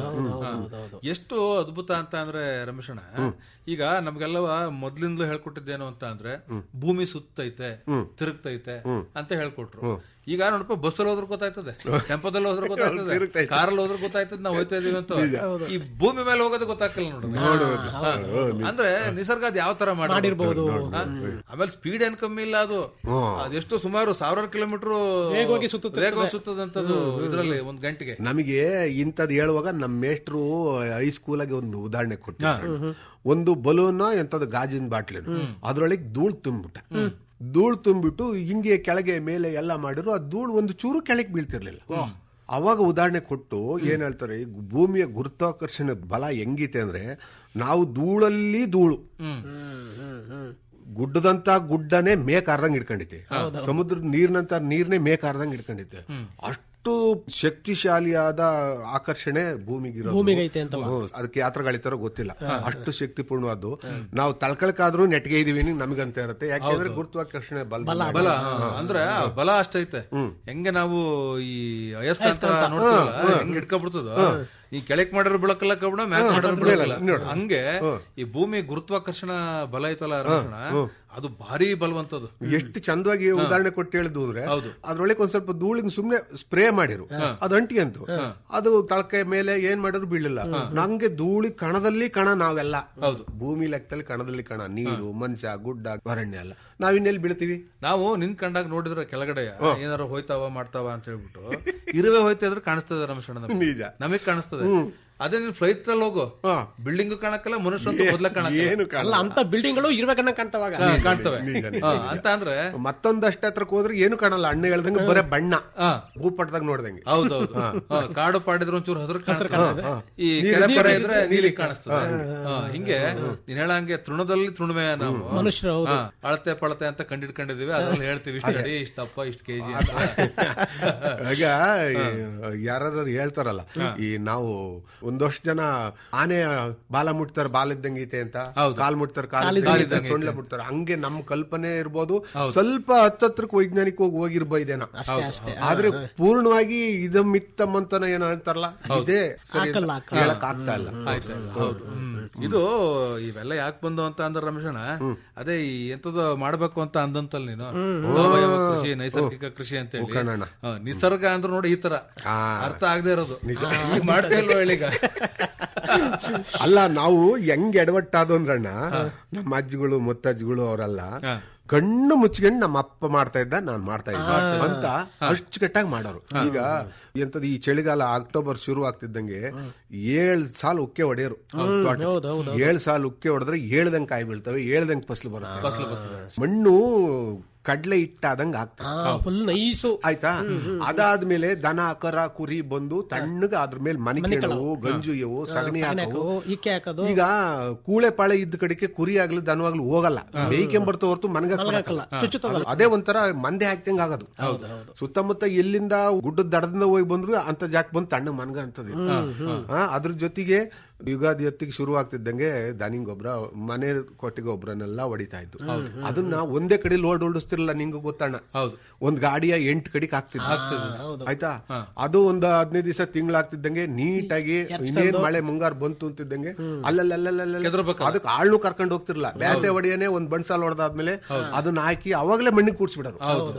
ಎಷ್ಟು ಅದ್ಭುತ ಅಂತ ಅಂದ್ರೆ ರಮೇಶಣ್ಣ ಈಗ ನಮ್ಗೆಲ್ಲವ ಮೊದ್ಲಿಂದಲೂ ಹೇಳ್ಕೊಟ್ಟಿದ್ದೇನು ಅಂತ ಅಂದ್ರೆ ಭೂಮಿ ಸುತ್ತೈತೆ ತಿರುಗ್ತೈತೆ ಅಂತ ಹೇಳ್ಕೊಟ್ರು ಈಗ ನೋಡಪ್ಪ ಬಸ್ಸಲ್ಲಿ ಹೋದ್ರೆ ಗೊತ್ತಾಯ್ತದೆ ಟೆಂಪೋದಲ್ಲಿ ಹೋದ್ರೆ ಗೊತ್ತಾಯ್ತದೆ ಕಾರಲ್ಲಿ ಹೋದ್ರೆ ಗೊತ್ತಾಯ್ತದೆ ನಾವು ಹೋಯ್ತಾ ಇದೀವಿ ಅಂತ ಈ ಭೂಮಿ ಮೇಲೆ ಹೋಗೋದು ಗೊತ್ತಾಗಲ್ಲ ನೋಡ್ರಿ ಹಾ. ಅಂದ್ರೆ ನಿಸರ್ಗ ಅದ್ ಯಾವ ತರ ಮಾಡಿರ್ಬಹುದು ಆಮೇಲೆ ಸ್ಪೀಡ್ ಏನ್ ಕಮ್ಮಿ ಇಲ್ಲ ಅದು ಅದೆಷ್ಟು ಸುಮಾರು ಸಾವಿರಾರು ಕಿಲೋಮೀಟರ್ ವೇಗವಾಗಿ ಸುತ್ತುತ್ತೆ. ವೇಗವಾಗಿ ಸುತ್ತದಂತದ್ದು ಇದ್ರಲ್ಲಿ ಒಂದ್ ಗಂಟೆಗೆ ನಮಗೆ ಇಂಥದ್ದು ಹೇಳುವಾಗ ನಮ್ಮ ಮೇಷ್ಟ್ರು ಹೈಸ್ಕೂಲಾಗಿ ಒಂದು ಉದಾಹರಣೆ ಕೊಟ್ಟಿದ್ರು ಒಂದು ಬಲೂನ್ ಎಂತದ್ದು ಗಾಜಿನ ಬಾಟ್ಲಿನ ಅದ್ರೊಳಗೆ ಧೂಳ್ ತುಂಬಿಟ್ಟ ಧೂಳ್ ತುಂಬಿಟ್ಟು ಹಿಂಗೆ ಕೆಳಗೆ ಮೇಲೆ ಎಲ್ಲ ಮಾಡಿದ್ರು ಆ ಧೂಳು ಒಂದು ಚೂರು ಕೆಳಗೆ ಬೀಳ್ತಿರ್ಲಿಲ್ಲ ಅವಾಗ ಉದಾಹರಣೆ ಕೊಟ್ಟು ಏನ್ ಹೇಳ್ತಾರೆ ಈ ಭೂಮಿಯ ಗುರುತ್ವಾಕರ್ಷಣೆ ಬಲ ಹೆಂಗಿತೆ ಅಂದ್ರೆ ನಾವು ಧೂಳಲ್ಲಿ ಧೂಳು ಗುಡ್ಡದಂತ ಗುಡ್ಡನೇ ಮೇಕ್ ಆರ್ದಂಗ್ ಇಟ್ಕೊಂಡಿತೆ ಸಮುದ್ರದ ನೀರ್ನಂತ ನೀರ್ನೇ ಮೇಕ್ ಆರ್ದಂಗ್ ಇಟ್ಕೊಂಡಿತೆ ಅಷ್ಟು ಶಕ್ತಿಶಾಲಿಯಾದ ಆಕರ್ಷಣೆ ಭೂಮಿಗಿರೋ ಭೂಮಿಗೈತೆ ಅಂತ ಅದಕ್ಕೆ ಯಾತ್ರಗಳಿತಾರೋ ಗೊತ್ತಿಲ್ಲ ಅಷ್ಟು ಶಕ್ತಿಪೂರ್ಣವಾದ್ದು ನಾವು ತಳ್ಕಳಕಾದ್ರೂ ನೆಟ್ಗೆ ಇದೀವಿ ನಮಗಂತ ಇರುತ್ತೆ ಯಾಕೆಂದ್ರೆ ಗುರುತ್ವಾಕರ್ಷಣೆ ಬಲ ಬಲ ಅಂದ್ರೆ ಆ ಬಲ ಅಷ್ಟೈತೆ ಹೆಂಗೆ ನಾವು ಈ ಅಯಸ್ಕಾಂತ ನೋಡ್ತೀವಲ್ಲ ಹೆಂಗ್ ಹಿಡ್ಕೊಬಿಡ್ತದ ಈ ಕೆಳಕ್ ಮಾಡಿರೋ ಬೆಳಕಲ್ಲ ಕಬ್ಬಣ ಮ್ಯಾಕ್ ಮಾಡಿರೋ ಬೆಳಕಲ್ಲ ಹಂಗೆ ಈ ಭೂಮಿ ಗುರುತ್ವಾಕರ್ಷಣ ಬಲ ಐತಲ್ಲ ರಮಣ ಅದು ಭಾರಿ ಬಲವಂತದ್ದು ಎಷ್ಟು ಚಂದವಾಗಿ ಉದಾಹರಣೆ ಕೊಟ್ಟು ಹೇಳಿದ್ದು ಅಂದ್ರೆ ಹೌದು. ಅದ್ರೊಳಗೆ ಒಂದ್ ಸ್ವಲ್ಪ ಧೂಳಿನ ಸುಮ್ನೆ ಸ್ಪ್ರೇ ಮಾಡಿರು ಅದು ಅಂಟಿ ಅಂತು ಅದು ತಳಕೆ ಮೇಲೆ ಏನ್ ಮಾಡಿದ್ರು ಬೀಳಿಲ್ಲ ನಂಗೆ ಧೂಳಿ ಕಣದಲ್ಲಿ ಕಣ ನಾವೆಲ್ಲ ಭೂಮಿ ಲೆಕ್ಕದಲ್ಲಿ ಕಣದಲ್ಲಿ ಕಣ ನೀರು ಮನುಷ್ಯ ಗುಡ್ಡ ಅರಣ್ಯ ಎಲ್ಲ ನಾವಿನ್ನೆಲ್ಲಿ ಬೀಳ್ತೀವಿ ನಾವು ನಿನ್ ಕಂಡಾಗ ನೋಡಿದ್ರೆ ಕೆಳಗಡೆ ಏನಾರ ಹೋಯ್ತಾವ ಮಾಡ್ತಾವ ಅಂತ ಹೇಳ್ಬಿಟ್ಟು ಇರುವೆ ಹೋಯ್ತಾ ಇದ್ರೆ ಕಾಣಿಸ್ತದೆ ರಮೇಶಣ್ಣ ನಿಜ. ನಮಗ್ ಕಾಣಿಸ್ತದೆ ಅದೇ ನೀನ್ ಫ್ಲೈಟ್ ಅಲ್ಲಿ ಹೋಗು ಬಿಲ್ಡಿಂಗ್ ಕಾಣಕ್ಕಲ್ಲ ಮನುಷ್ಯರಂತೂ ಮೊದ್ಲ ಕಾಣಕ್ಕ ಏನು ಕಾಣ ಅಲ್ಲ ಅಂತ ಬಿಲ್ಡಿಂಗ್ಗಳು ಇರ್ಬೇಕನ್ನ ಕಾಣ್ತವಾಗ ಕಾಣ್ತವೆ ನಿಜ, ನಿಜ. ಹಾ, ಅಂತ ಅಂದ್ರೆ ಮತ್ತೊಂದಷ್ಟು ಹತ್ರಕ್ಕೆ ಹೋದ್ರೆ ಏನು ಕಾಣಲ್ಲ ಅಣ್ಣ ಹೇಳ್ದಂಗೆ ಬರೇ ಬಣ್ಣ ಹಾ. ಭೂಪಟದಾಗ ನೋಡ್ದಂಗೆ ಹೌದೌದು ಹಾ, ಕಾಡು ಪಾಡಿದ್ರೆ ಒಂಚೂರು ಹಸಿರು ಕಾಣಿಸ್ತದೆ ಈ ಕೆರೆ ಪರ ಇದ್ರೆ ನೀಲಿ ಕಾಣಿಸ್ತದೆ ಹಾ, ಹಿಂಗೆ ನೀನ್ ಹೇಳಂಗೆ ತೃಣದಲ್ಲಿ ತೃಣವೇ ನಾವು ಮನುಷ್ಯರು ಹೌದು. ಹಾ, ಅಳತೆ ಪಳತೆ ಅಂತ ಕಂಡಿಡ್ಕೊಂಡಿದೀವಿ ಅದ್ರಲ್ಲಿ ಹೇಳ್ತೀವಿ ಇಷ್ಟ ಅಡಿ ಇಷ್ಟಪ್ಪ ಇಷ್ಟ ಕೆಜಿ ಅಂತ ಈಗ ಯಾರು ಹೇಳ್ತಾರಲ್ಲ ಈ ನಾವು ಒಂದಷ್ಟು ಜನ ಆನೆ ಬಾಲ ಮುಟ್ತಾರ ಬಾಲ ಇದ್ದಂಗೆ ಐತೆ ಅಂತ ಕಾಲ್ ಮುಟ್ತಾರ ಕಾಲ್ ಇದ್ದಂಗೆ ಸೊಂಡ್ಲ ಮುಟ್ತಾರ ಹಂಗೆ ನಮ್ ಕಲ್ಪನೆ ಇರ್ಬೋದು ಸ್ವಲ್ಪ ಹತ್ತತ್ರಕ್ಕೆ ವೈಜ್ಞಾನಿಕವಾಗಿ ಹೋಗಿರ್ಬೋದೇನೋ ಆದ್ರೆ ಪೂರ್ಣವಾಗಿ ಇದ ಮಿತ್ತಮ್ಮಂತನ ಏನೋ ಹೇಳ್ತಾರಲ್ಲ ಇದೇ ಸರಿ ಹಾಕಲ್ಲ, ಹಾಕಲ್ಲ. ಹೇಳಕ್ ಆಗ್ತಾ ಇಲ್ಲ ಆಯ್ತು ಹೌದು ಹ್ಮ್. ಇದು ಇವೆಲ್ಲ ಯಾಕೆ ಬಂದು ಅಂತ ಅಂದ್ರೆ ರಮೇಶಣ್ಣ ಅದೇ ಈ ಎಂತದ ಮಾಡ್ಬೇಕು ಅಂತ ಅಂದಂತಲ್ ನೀನು ಸಾವಯವ ಕೃಷಿ ನೈಸರ್ಗಿಕ ಕೃಷಿ ಅಂತ ಹೇಳಿ ಕಣಣ್ಣ. ಹಾ, ನಿಸರ್ಗ ಅಂದ್ರೆ ನೋಡಿ ಈ ತರ ಆ. ಅರ್ಥ ಆಗದೆ ಇರೋದು ಈಗ ಮಾಡ್ತಾ ಇಲ್ವೋ ಹೇಳೀಗ ಅಲ್ಲ ನಾವು ಹೆಂಗ್ ಎಡವಟ್ಟಾದ ಅಂದ್ರಣ್ಣ ನಮ್ಮ ಅಜ್ಜಿಗಳು ಮುತ್ತಜ್ಜಿಗಳು ಅವರೆಲ್ಲ ಕಣ್ಣು ಮುಚ್ಕೊಂಡು ನಮ್ಮ ಅಪ್ಪ ಮಾಡ್ತಾ ಇದ್ದ ನಾನ್ ಮಾಡ್ತಾ ಇದ್ದೆ ಅಂತ ಅಚ್ಚುಕಟ್ಟಾಗಿ ಮಾಡೋರು ಈಗ ಎಂತದ್ ಈ ಚಳಿಗಾಲ ಅಕ್ಟೋಬರ್ ಶುರು ಆಗ್ತಿದ್ದಂಗೆ ಏಳ್ ಸಾಲ ಉಕ್ಕೆ ಹೊಡೆಯರು ಏಳ್ ಸಾಲ ಉಕ್ಕೆ ಹೊಡೆದ್ರೆ ಏಳ್ದಂಗ್ ಕಾಯಿ ಬೀಳ್ತವೆ ಏಳ್ದಂಗ್ ಫಸಲು ಬರುತ್ತೆ ಮಣ್ಣು ಕಡ್ಲೆ ಹಿಟ್ಟಾದಂಗ ಆಗ್ತದೆ ಫುಲ್ ನೈಸು ಆಯ್ತಾ ಅದಾದ್ಮೇಲೆ ದನ ಕರ ಕುರಿ ಬಂದು ತಣ್ಣಗ ಅದ್ರ ಮೇಲೆ ಮನಿಕೆಣವು ಗಂಜುಯವು ಸಗಣಿ ಹಾಕವು ಇಕ್ಕೆ ಹಾಕೋದು ಈಗ ಕೂಳೆ ಪಾಳೆ ಇದ್ದ ಕಡೆಗೆ ಕುರಿ ಆಗ್ಲಿ ದನವಾಗ್ಲಿ ಹೋಗಲ್ಲ ಬೇಯ್ಕೊಂಬರ್ತ ಹೊರತು ಮಲಗಕ್ಕಲ್ಲ. ಚುಚ್ಚು ತಗೊಳಲ್ಲ. ಅದೇ ಒಂಥರ ಮಂದೆ ಹಾಕ್ದಂಗ ಆಗೋದು ಸುತ್ತಮುತ್ತ ಎಲ್ಲಿಂದ ಗುಡ್ಡದ ದಡದಿಂದ ಹೋಗಿ ಬಂದ್ರು ಅಂತ ಜಾಕ್ ಬಂದು ತಣ್ಣ ಮನ್ಗ ಅಂತದ ಅದ್ರ ಜೊತೆಗೆ ಯುಗಾದಿ ಹೊತ್ತಿಗೆ ಶುರು ಆಗ್ತಿದ್ದಂಗೆ ದನಿ ಗೊಬ್ಬರ ಮನೆ ಕೊಟ್ಟಿ ಗೊಬ್ಬರನೆಲ್ಲ ಹೊಡಿತಾ ಇದ್ದು ಅದನ್ನ ಒಂದೇ ಕಡೆ ಲೋಡ್ ಓಡಿಸ್ತಿರಲ್ಲ ನಿಂಗೂ ಗೊತ್ತಣ್ಣ ಹೌದು. ಒಂದ್ ಗಾಡಿಯ ಎಂಟು ಕಡೆಗೆ ಆಗ್ತಿದ್ದು ಆಯ್ತಾ ಅದು ಒಂದು ಹದಿನೈದು ದಿವಸ ತಿಂಗಳಾಗ್ತಿದ್ದಂಗೆ ನೀಟಾಗಿ ಇನ್ನೇನ್ ಮಳೆ ಮುಂಗಾರು ಬಂತು ಅಂತಿದ್ದಂಗೆ ಅಲ್ಲಲ್ಲಲ್ಲ ಕೆದರ್ಬೇಕಲ್ಲ. ಅದಕ್ಕೆ ಆಳ್ನು ಕರ್ಕೊಂಡು ಹೋಗ್ತಿರ್ಲಿಲ್ಲ ಬ್ಯಾಸೆ ಹೊಡಿಯನೆ ಒಂದ್ ಬಣ್ಸಾಲ್ ಹೊಡೆದಾದ್ಮೇಲೆ ಅದನ್ನ ಹಾಕಿ ಅವಾಗಲೇ ಮಣ್ಣಿಗೆ ಕೂಡ್ಸ್ಬಿಡರು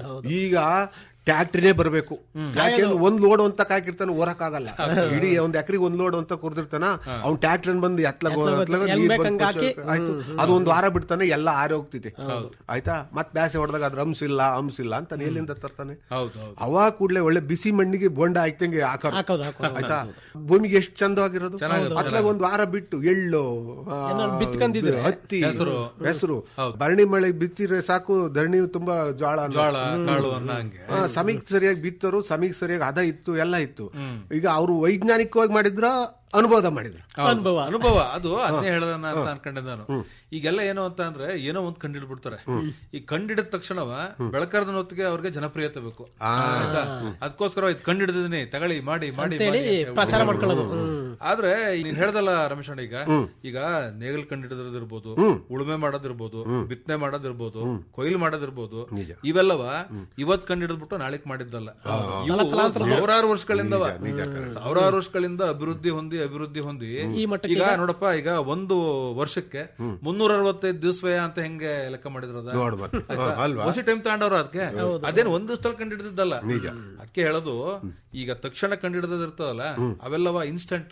ಈಗ ಟ್ಯಾಕ್ಟ್ರಿನೇ ಬರಬೇಕು ಯಾಕೆಂದ್ರೆ ಒಂದ್ ಲೋಡ್ ಅಂತ ಹಾಕಿರ್ತಾನೆ ಓರಕ್ ಆಗಲ್ಲ ಇಡೀ ಒಂದ್ ಎಕರೆಗೆ ಒಂದ್ ಲೋಡ್ ಅಂತ ಕುರ್ದಿರ್ತಾನ ಅವ್ನ್ ಟ್ಯಾಕ್ಟರ್ ಬಂದು ಎತ್ಲ ಎಲ್ ಬೇಕಂಗ್ ಹಾಕಿ, ಆಯ್ತು ಅದು ಒಂದ್ ವಾರ ಬಿಡ್ತಾನೆ ಎಲ್ಲ ಆರಿ ಹೋಗ್ತೈತಿ ಆಯ್ತಾ ಮತ್ ಬ್ಯಾಸೆ ಹೊಡೆದಾಗ ಅದ್ರ ಅಂಶ ಇಲ್ಲ ಅಂಶ ಇಲ್ಲ ಅಂತ ಎಲ್ಲಿಂದ ತರ್ತಾನೆ ಹೌದು ಹೌದು ಅವಾಗ ಕೂಡ್ಲೆ ಒಳ್ಳೆ ಬಿಸಿ ಮಣ್ಣಿಗೆ ಬೋಂಡ ಹಾಕ್ತಂಗೆ ಹಾಕೋದು ಹಾಕೋದು, ಹಾಕೋದು. ಆಯ್ತಾ ಭೂಮಿಗೆ ಎಷ್ಟು ಚಂದವಾಗಿರೋದು ಅತ್ಲಾಗ ಒಂದ್ ವಾರ ಬಿಟ್ಟು ಎಳ್ಳು ಆ, ಏನಾದ್ರು ಬಿತ್ಕಂದಿದ್ರೆ? ಹತ್ತಿ ಹೆಸರು ಭರಣಿ ಮಳೆ ಬಿತ್ತಿದ್ರೆ ಸಾಕು ಧರಣಿ ತುಂಬಾ ಜ್ವಾಳ ಅನ್ನೋ- ಜೋಳ ಕಾಳು ಅನ್ನ ಹಂಗೆ ಆ, ಸಮೀಕ್ ಸರಿಯಾಗಿ ಬಿತ್ತರು ಸಮೀಕ್ ಸರಿಯಾಗಿ ಹದ ಇತ್ತು ಎಲ್ಲ ಇತ್ತು ಈಗ ಅವರು ವೈಜ್ಞಾನಿಕವಾಗಿ ಮಾಡಿದ್ರ ಅನುಭವ ಮಾಡಿದ್ರ ಹೌದು. ಅನುಭವ. ಅನುಭವ ಅದು ಅದನ್ನೇ ಹೇಳೋದನ್ನ ಅಂತ ಅನ್ಕೊಂಡಿದ್ದೆ ನಾನು ಈಗೆಲ್ಲ ಏನು ಅಂತ ಅಂದ್ರೆ ಏನೋ ಒಂದ್ ಕಂಡಿಡ್ಬಿಡ್ತಾರೆ ಈ ಕಂಡಿಡಿದ ತಕ್ಷಣವ ಬೆಳಕರದ ಹೊತ್ತಿಗೆ ಅವ್ರಿಗೆ ಜನಪ್ರಿಯತೆ ಬೇಕು ಆಯ್ತಾ ಅದಕ್ಕೋಸ್ಕರ ಇದು ಕಂಡಿಡಿದಿನಿ ತಗೊಳ್ಳಿ ಮಾಡಿ ಮಾಡಿ ಅಂತೇಳಿ ಮಾಡಿ ಅಂತ ಪ್ರಚಾರ ಹೇಳ್ಬಿಟ್ಟು. ಮಾಡ್ಕೊಳ್ಳೋದು. ಹ್ಮ್. ಆದ್ರೆ ನೀನ್ ಹೇಳ್ದಲ್ಲ ರಮೇಶ್ ಅಣ್ಣ ಈಗ ಈಗ ನೇಗಲ್ ಕಂಡಿಡಿದಿರ್ಬೋದು ಉಳುಮೆ ಮಾಡೋದಿರ್ಬೋದು ಬಿತ್ತನೆ ಮಾಡೋದಿರ್ಬೋದು ಕೊಯ್ಲು ಮಾಡೋದಿರ್ಬೋದು ಇವೆಲ್ಲವ ಇವತ್ ಕಂಡಿಡಿದ್ಬಿಟ್ಟು ನಾಳೆಗ್ ಮಾಡಿದ್ದಲ್ಲ ಇವು ಸಾವಿರಾರು ವರ್ಷಗಳಿಂದವ ಸಾವಿರಾರು ವರ್ಷಗಳಿಂದ ಅಭಿವೃದ್ಧಿ ಹೊಂದಿ ಅಭಿವೃದ್ಧಿ ಹೊಂದಿ ಈ ಮಟ್ಟಕ್ಕೆ ಈಗ ನೋಡಪ್ಪ ಈಗ ಒಂದು ವರ್ಷಕ್ಕೆ ಮುನ್ನೂರ ಅರವತ್ತೈದು ದಿವಸವೇ ಅಂತ ಹೆಂಗೆ ಲೆಕ್ಕ ಮಾಡಿದ್ರು ಅದ? ನೋಡ್ ಮತ್ತೆ. ಆಯ್ತಾ? ಹಾ, ಅಲ್ವಾ? ಹೊಸ ಟೈಮ್ ತಗೊಂಡವ್ರು ಅದಕ್ಕೆ ಅದೇನು ಒಂದು ದಿವಸದಲ್ಲಿ ಕಂಡಿಡಿದ್ದಲ್ಲ ಅದಕ್ಕೆ ಹೇಳೋದು ಈಗ ತಕ್ಷಣ ಕಂಡಿಡಿದಿರ್ತದಲ್ಲ ಅವೆಲ್ಲವ ಇನ್ಸ್ಟಂಟ್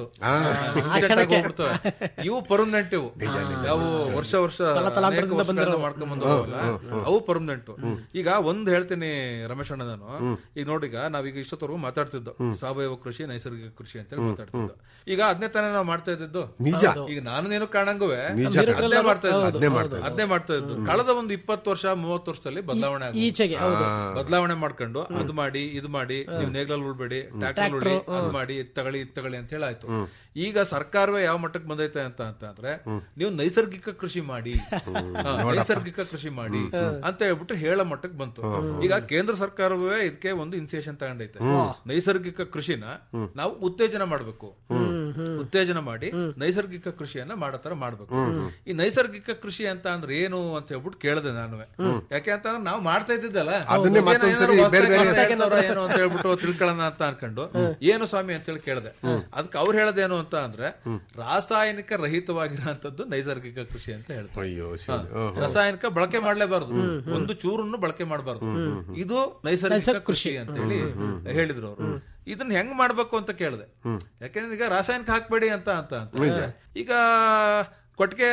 ಹೋಗ್ಬಿಡ್ತವೆ ಇವು ಪರ್ಮನೆಂಟ್ ಇವು ನಾವು ವರ್ಷ ವರ್ಷ ಅನೇಕ ವರ್ಷಗಳಿಂದ ಮಾಡ್ಕೊಂಡ್ ಬಂದವಲ್ಲ ಅವು ಪರ್ಮನೆಂಟ್ ಈಗ ಒಂದ್ ಹೇಳ್ತೀನಿ ರಮೇಶ್ ಅಣ್ಣ ನಾನು ಈಗ ನೋಡೀಗ ನಾವೀಗ ಇಷ್ಟೊತ್ತವರೆಗೂ ಮಾತಾಡ್ತಿದ್ದೋ ಸಾವಯವ ಕೃಷಿ ನೈಸರ್ಗಿಕ ಕೃಷಿ ಅಂತ ಹೇಳಿ ಮಾತಾಡ್ತಿದ್ದೋ ಈಗ ಅದನ್ನೇ ತಾನೇ ನಾವು ಮಾಡ್ತಾ ಇದ್ದಿದ್ದು ನಿಜ. ಈಗ ನಾನು ನೀನು ಕಾಣಂಗುವೆ ನಿಜ. ಅದನ್ನೇ ಮಾಡ್ತಾ ಇದ್ದು ಅದ್ನೇ ಮಾಡ್ತಾ ಇದ್ದು. ಅದನ್ನೇ ಮಾಡ್ತಾ ಇದ್ದು ಕಳೆದ ಒಂದು ಇಪ್ಪತ್ತು ವರ್ಷ ಮೂವತ್ತು ವರ್ಷದಲ್ಲಿ ಬದಲಾವಣೆ ಆಗಿದೆ. ಈಚೆಗೆ ಹೌದು ಬದಲಾವಣೆ ಮಾಡ್ಕೊಂಡು ಅದು ಮಾಡಿ ಇದು ಮಾಡಿ ನೀವು ನೇಗ್ಲಲ್ಲಿ ಉಳ್ಬೇಡಿ ಟ್ರ್ಯಾಕ್ಟರ್ ಉಳಿ ಅದು ಮಾಡಿ ಇದ್ ತಗೊಳ್ಳಿ ಇದ್ ತಗೊಳ್ಳಿ ಅಂತ ಹೇಳಾಯ್ತು ಈಗ ಸರ್ಕಾರವೇ ಯಾವ ಮಟ್ಟಕ್ಕೆ ಬಂದೈತೆ ಅಂತ ಅಂತ ಅಂದ್ರೆ ನೀವು ನೈಸರ್ಗಿಕ ಕೃಷಿ ಮಾಡಿ ಹಾ, ನೈಸರ್ಗಿಕ ಕೃಷಿ ಮಾಡಿ ಅಂತ ಹೇಳ್ಬಿಟ್ಟು ಹೇಳೋ ಮಟ್ಟಕ್ಕೆ ಬಂತು ಈಗ ಕೇಂದ್ರ ಸರ್ಕಾರವೇ ಇದಕ್ಕೆ ಒಂದು ಇನ್ಸಿಯೇಷನ್ ತಗೊಂಡೈತೆ ನೈಸರ್ಗಿಕ ಕೃಷಿನ ನಾವು ಉತ್ತೇಜನ ಮಾಡಬೇಕು ಉತ್ತೇಜನ ಮಾಡಿ ನೈಸರ್ಗಿಕ ಕೃಷಿಯನ್ನ ಮಾಡೋ ತರ ಮಾಡ್ಬೇಕು ಈ ನೈಸರ್ಗಿಕ ಕೃಷಿ ಅಂತ ಅಂದ್ರೆ ಏನು ಅಂತ ಹೇಳ್ಬಿಟ್ಟು ಕೇಳಿದೆ ನಾನು ಯಾಕೆ ಅಂತಂದ್ರೆ ನಾವು ಮಾಡ್ತಾ ಇದ್ದಿದ್ದಲ್ಲ ಅದನ್ನೇ ಏನೋ ಮತ್ತೊಂದ್ಸರಿ ಏನೋ ಬೇರೆ ಬೇರೆ ಹೊಸ್ದಾಗಿ ಏನಾದ್ರು ಏನು ಅಂತ ಹೇಳ್ಬಿಟ್ಟು ತಿಳ್ಕೊಳ್ಳೋಣ ಅಂತ ಅನ್ಕೊಂಡು ಏನು ಸ್ವಾಮಿ ಅಂತ ಹೇಳಿ ಕೇಳಿದೆ ಅದಕ್ಕೆ ಅವ್ರು ಹೇಳೋದೇನು ಅಂತ ಅಂದ್ರೆ ರಾಸಾಯನಿಕ ರಹಿತವಾಗಿರೋಂಥದ್ದು ನೈಸರ್ಗಿಕ ಕೃಷಿ ಅಂತ ಹೇಳ್ತಾರೆ ಅಯ್ಯೋ ಶಿವ. ಹ್ಮ್. ರಾಸಾಯನಿಕ ಬಳಕೆ ಮಾಡ್ಲೇಬಾರ್ದು ಒಂದು ಚೂರನ್ನು ಬಳಕೆ ಮಾಡಬಾರ್ದು ಇದು ನೈಸರ್ಗಿಕ ಕೃಷಿ ಅಂತ ಹೇಳಿ ಹೇಳಿದ್ರು ಅವರು ಇದನ್ನ ಹೆಂಗ್ ಮಾಡ್ಬೇಕು ಅಂತ ಕೇಳಿದೆ ಯಾಕೆಂದ್ರೆ ಈಗ ರಾಸಾಯನಿಕ ಹಾಕ್ಬೇಡಿ ಅಂತ ಅಂತ ಅಂತ ಈಗ ಕೊಟ್ಟಿಗೆ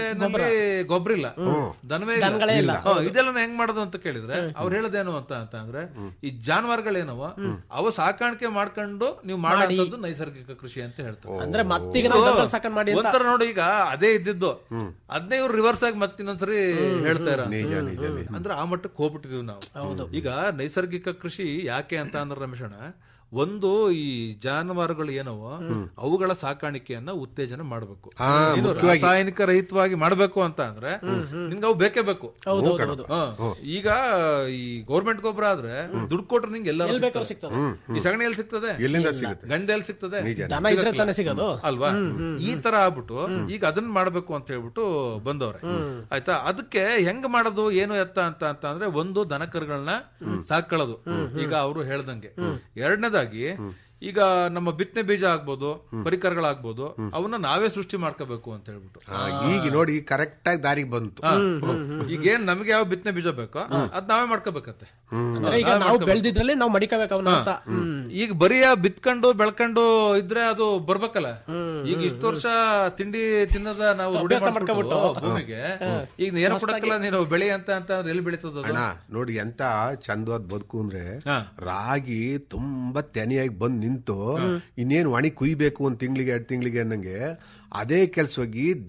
ಗೊಬ್ಬರ ಇಲ್ಲ ದನವೇ ಇಲ್ಲ ಹಾ, ಇದೆಲ್ಲ ಹೆಂಗ್ ಮಾಡೋದು ಅಂತ ಕೇಳಿದ್ರೆ ಅವ್ರು ಹೇಳೋದೇನು ಅಂತ ಅಂತ ಅಂದ್ರೆ ಈ ಜಾನುವಾರುಗಳೇನವ ಅವ ಸಾಕಾಣಿಕೆ ಮಾಡ್ಕೊಂಡು ನೀವು ಮಾಡೋದು ನೈಸರ್ಗಿಕ ಕೃಷಿ ಅಂತ ಹೇಳ್ತಾರೆ ಅಂದ್ರೆ ಮತ್ತೀಗ ನಾವು ದನಗಳ ಸಾಕಣೆ ಮಾಡಿ ಅಂತ ಒಂಥರ ನೋಡಿ ಈಗ ಅದೇ ಇದ್ದಿದ್ದು ಅದನ್ನೇ ಇವ್ರು ರಿವರ್ಸ್ ಆಗಿ ಮತ್ತೆ ಇನ್ನೊಂದ್ಸರಿ ಹೇಳ್ತಾ ಇರೋ ನಿಜ ನಿಜ ನಿಜ ಅಂದ್ರೆ ಆ ಮಟ್ಟಕ್ಕೆ ಹೋಗ್ಬಿಟ್ಟಿದೀವಿ ನಾವು ಈಗ ನೈಸರ್ಗಿಕ ಕೃಷಿ ಯಾಕೆ ಅಂತ ಅಂದ್ರೆ ರಮೇಶಣ್ಣ ಒಂದು ಈ ಜಾನುವಾರುಗಳು ಏನವ ಅವುಗಳ ಸಾಕಾಣಿಕೆಯನ್ನ ಉತ್ತೇಜನ ಮಾಡಬೇಕು ಹಾ, ಇದು ಮುಖ್ಯವಾಗಿ. ರಾಸಾಯನಿಕ ರಹಿತವಾಗಿ ಮಾಡಬೇಕು ಅಂತ ಅಂದ್ರೆ ನಿನ್ಗೆ ಅವು ಬೇಕೇ ಬೇಕು ಹೌದೌದು ಹಾ. ಈಗ ಈ ಗೌರ್ಮೆಂಟ್ ಗೊಬ್ಬರ ಆದ್ರೆ ದುಡ್ಡು ಕೊಟ್ರೆ ನಿಂಗೆ ಎಲ್ಲ ಬೇಕಾದ್ರೂ ಸಿಗ್ತದೆ ಈ ಸಗಣಿ ಎಲ್ಲಿ ಸಿಗ್ತದೆ ಎಲ್ಲಿಂದ ಸಿಗುತ್ತೆ ಗಂಡ ಎಲ್ಲಿ ಸಿಗ್ತದೆ ದನ ಇದ್ರೆ ತಾನೇ ಸಿಗೋದು ಅಲ್ವಾ ಈ ತರ ಆಗ್ಬಿಟ್ಟು ಈಗ ಅದನ್ನ ಮಾಡ್ಬೇಕು ಅಂತ ಹೇಳ್ಬಿಟ್ಟು ಬಂದವ್ರೆ ಆಯ್ತಾ ಅದಕ್ಕೆ ಹೆಂಗ್ ಮಾಡೋದು ಏನು ಎತ್ತ ಅಂತ ಅಂತ ಅಂದ್ರೆ ಒಂದು ದನಕರುಗಳನ್ನ ಸಾಕೊಳ್ಳೋದು ಈಗ ಅವರು ಹೇಳ್ದಂಗೆ ಎರಡನೇದಾಗಿ ಈಗ ನಮ್ಮ ಬಿತ್ತನೆ ಬೀಜ ಆಗ್ಬೋದು ಪರಿಕರಗಳಾಗ್ಬೋದು ಅವನ್ನ ನಾವೇ ಸೃಷ್ಟಿ ಮಾಡ್ಕೋಬೇಕು ಅಂತ ಹೇಳ್ಬಿಟ್ಟು ಆ, ಈಗ ನೋಡಿ ಕರೆಕ್ಟ್ ಆಗಿ ದಾರಿಗೆ ಬಂತು ಹಾ. ಈಗ ಏನ್ ನಮ್ಗೆ ಯಾವ ಬಿತ್ತನೆ ಬೀಜ ಬೇಕೋ ಅದ್ ನಾವೇ ಮಾಡ್ಕೋಬೇಕತ್ತೆ ಅಂದ್ರೆ ಈಗ ನಾವು ಬೆಳೆದಿದ್ರಲ್ಲಿ ನಾವು ಮಡಿಕೋಬೇಕು ಅವನ ಅಂತ ಹ್ಮ್. ಈಗ ಬರೀ ಆ ಬಿತ್ಕೊಂಡು ಬೆಳ್ಕೊಂಡು ಇದ್ರೆ ಅದು ಬರ್ಬೇಕಲ್ಲ ಈಗ ಇಷ್ಟು ವರ್ಷ ತಿಂಡಿ ತಿನ್ನದ ನಾವು ರೂಢಿ ಮಾಡ್ಬಿಟ್ಟು ಭೂಮಿಗೆ ಈಗ ಏನು ಕೊಡಕ್ಕಲ್ಲ ನೀನು ಬೆಳೆ ಅಂತ ಅಂತ ಅಂದ್ರೆ ಎಲ್ಲಿ ಬೆಳೀತದ ಅದು? ಅಣ್ಣ ನೋಡಿ ಎಂತ ಚಂದವಾದ ಬದುಕು ಅಂದ್ರೆ ಹಾ. ರಾಗಿ ತುಂಬಾ ತೆನೆಯಾಗಿ ಬಂದ್ ನಿಂತು ಇನ್ನೇನು ಒಣಿ ಕುಯ್ಬೇಕು ಒಂದ್ ತಿಂಗಳಿಗೆ ಎರಡ್ ತಿಂಗಳಿಗೆ ಅನ್ನಂಗೆ ಅದೇ ಕೆಲ್ಸ ಹೋಗಿ ದಪ್ಪ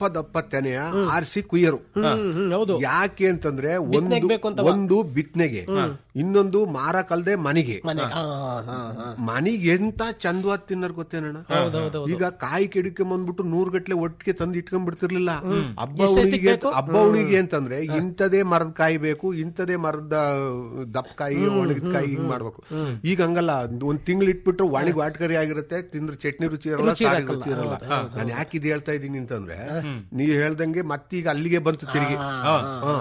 ದಪ್ಪ ತೆನೆಯ ಆರಿಸಿ ಕುಯ್ಯರು ಹೌದು ಯಾಕೆ ಅಂತಂದ್ರೆ ಬಿತ್ನೆಗ್ ಒಂದು ಬೇಕು ಅಂತವ? ಒಂದು ಬಿತ್ನೆಗೆ ಇನ್ನೊಂದು ಮಾರಕಲ್ದೆ ಮನೆಗೆ ಮನೆ ಆ, ಆ, ಆ. ಮನಿಗೆ ಎಂತ ಚಂದವಾದ ತಿನ್ನರ್ ಗೊತ್ತೇನಣ್ಣ ಈಗ ಕಾಯಿ ಕೆಡಿಕೆ ಬಂದ್ಬಿಟ್ಟು ನೂರ್ ಗಟ್ಲೆ ಒಟ್ಟಿಗೆ ತಂದು ಇಟ್ಕೊಂಡ್ ಬಿಡ್ತಿರ್ಲಿಲ್ಲ ಹಬ್ಬ ಉಳಿಗೆ ಹಬ್ಬ ಉಳಿಗೆ ಅಂತಂದ್ರೆ ಇಂಥದೇ ಮರದ ಕಾಯಿ ಬೇಕು ಇಂಥದೇ ಮರದ ದಪ್ಪ ಕಾಯಿ ಒಣಗಿದ ಕಾಯಿ ಹಿಂಗ್ ಮಾಡ್ಬೇಕು ಈಗ ಹಂಗಲ್ಲ ಒಂದ್ ತಿಂಗಳು ಇಟ್ಬಿಟ್ರೆ ಒಣಗಿ ವಾಟ್ಕರಿ ಆಗಿರುತ್ತೆ ತಿಂದ್ರೆ ಚಟ್ನಿ ರುಚಿ ಇರಲ್ಲ ಸಾರಿಗೆ ರುಚಿ ಇರಲ್ಲ ನಾನು ಯಾಕೆ ಇದು ಹೇಳ್ತಾ ಇದ್ದೀನಿ ಅಂತಂದ್ರೆ ನೀವು ಹೇಳ್ದಂಗೆ ಮತ್ತೀಗ ಅಲ್ಲಿಗೆ ಬಂತು ತಿರುಗಿ ಹಾ.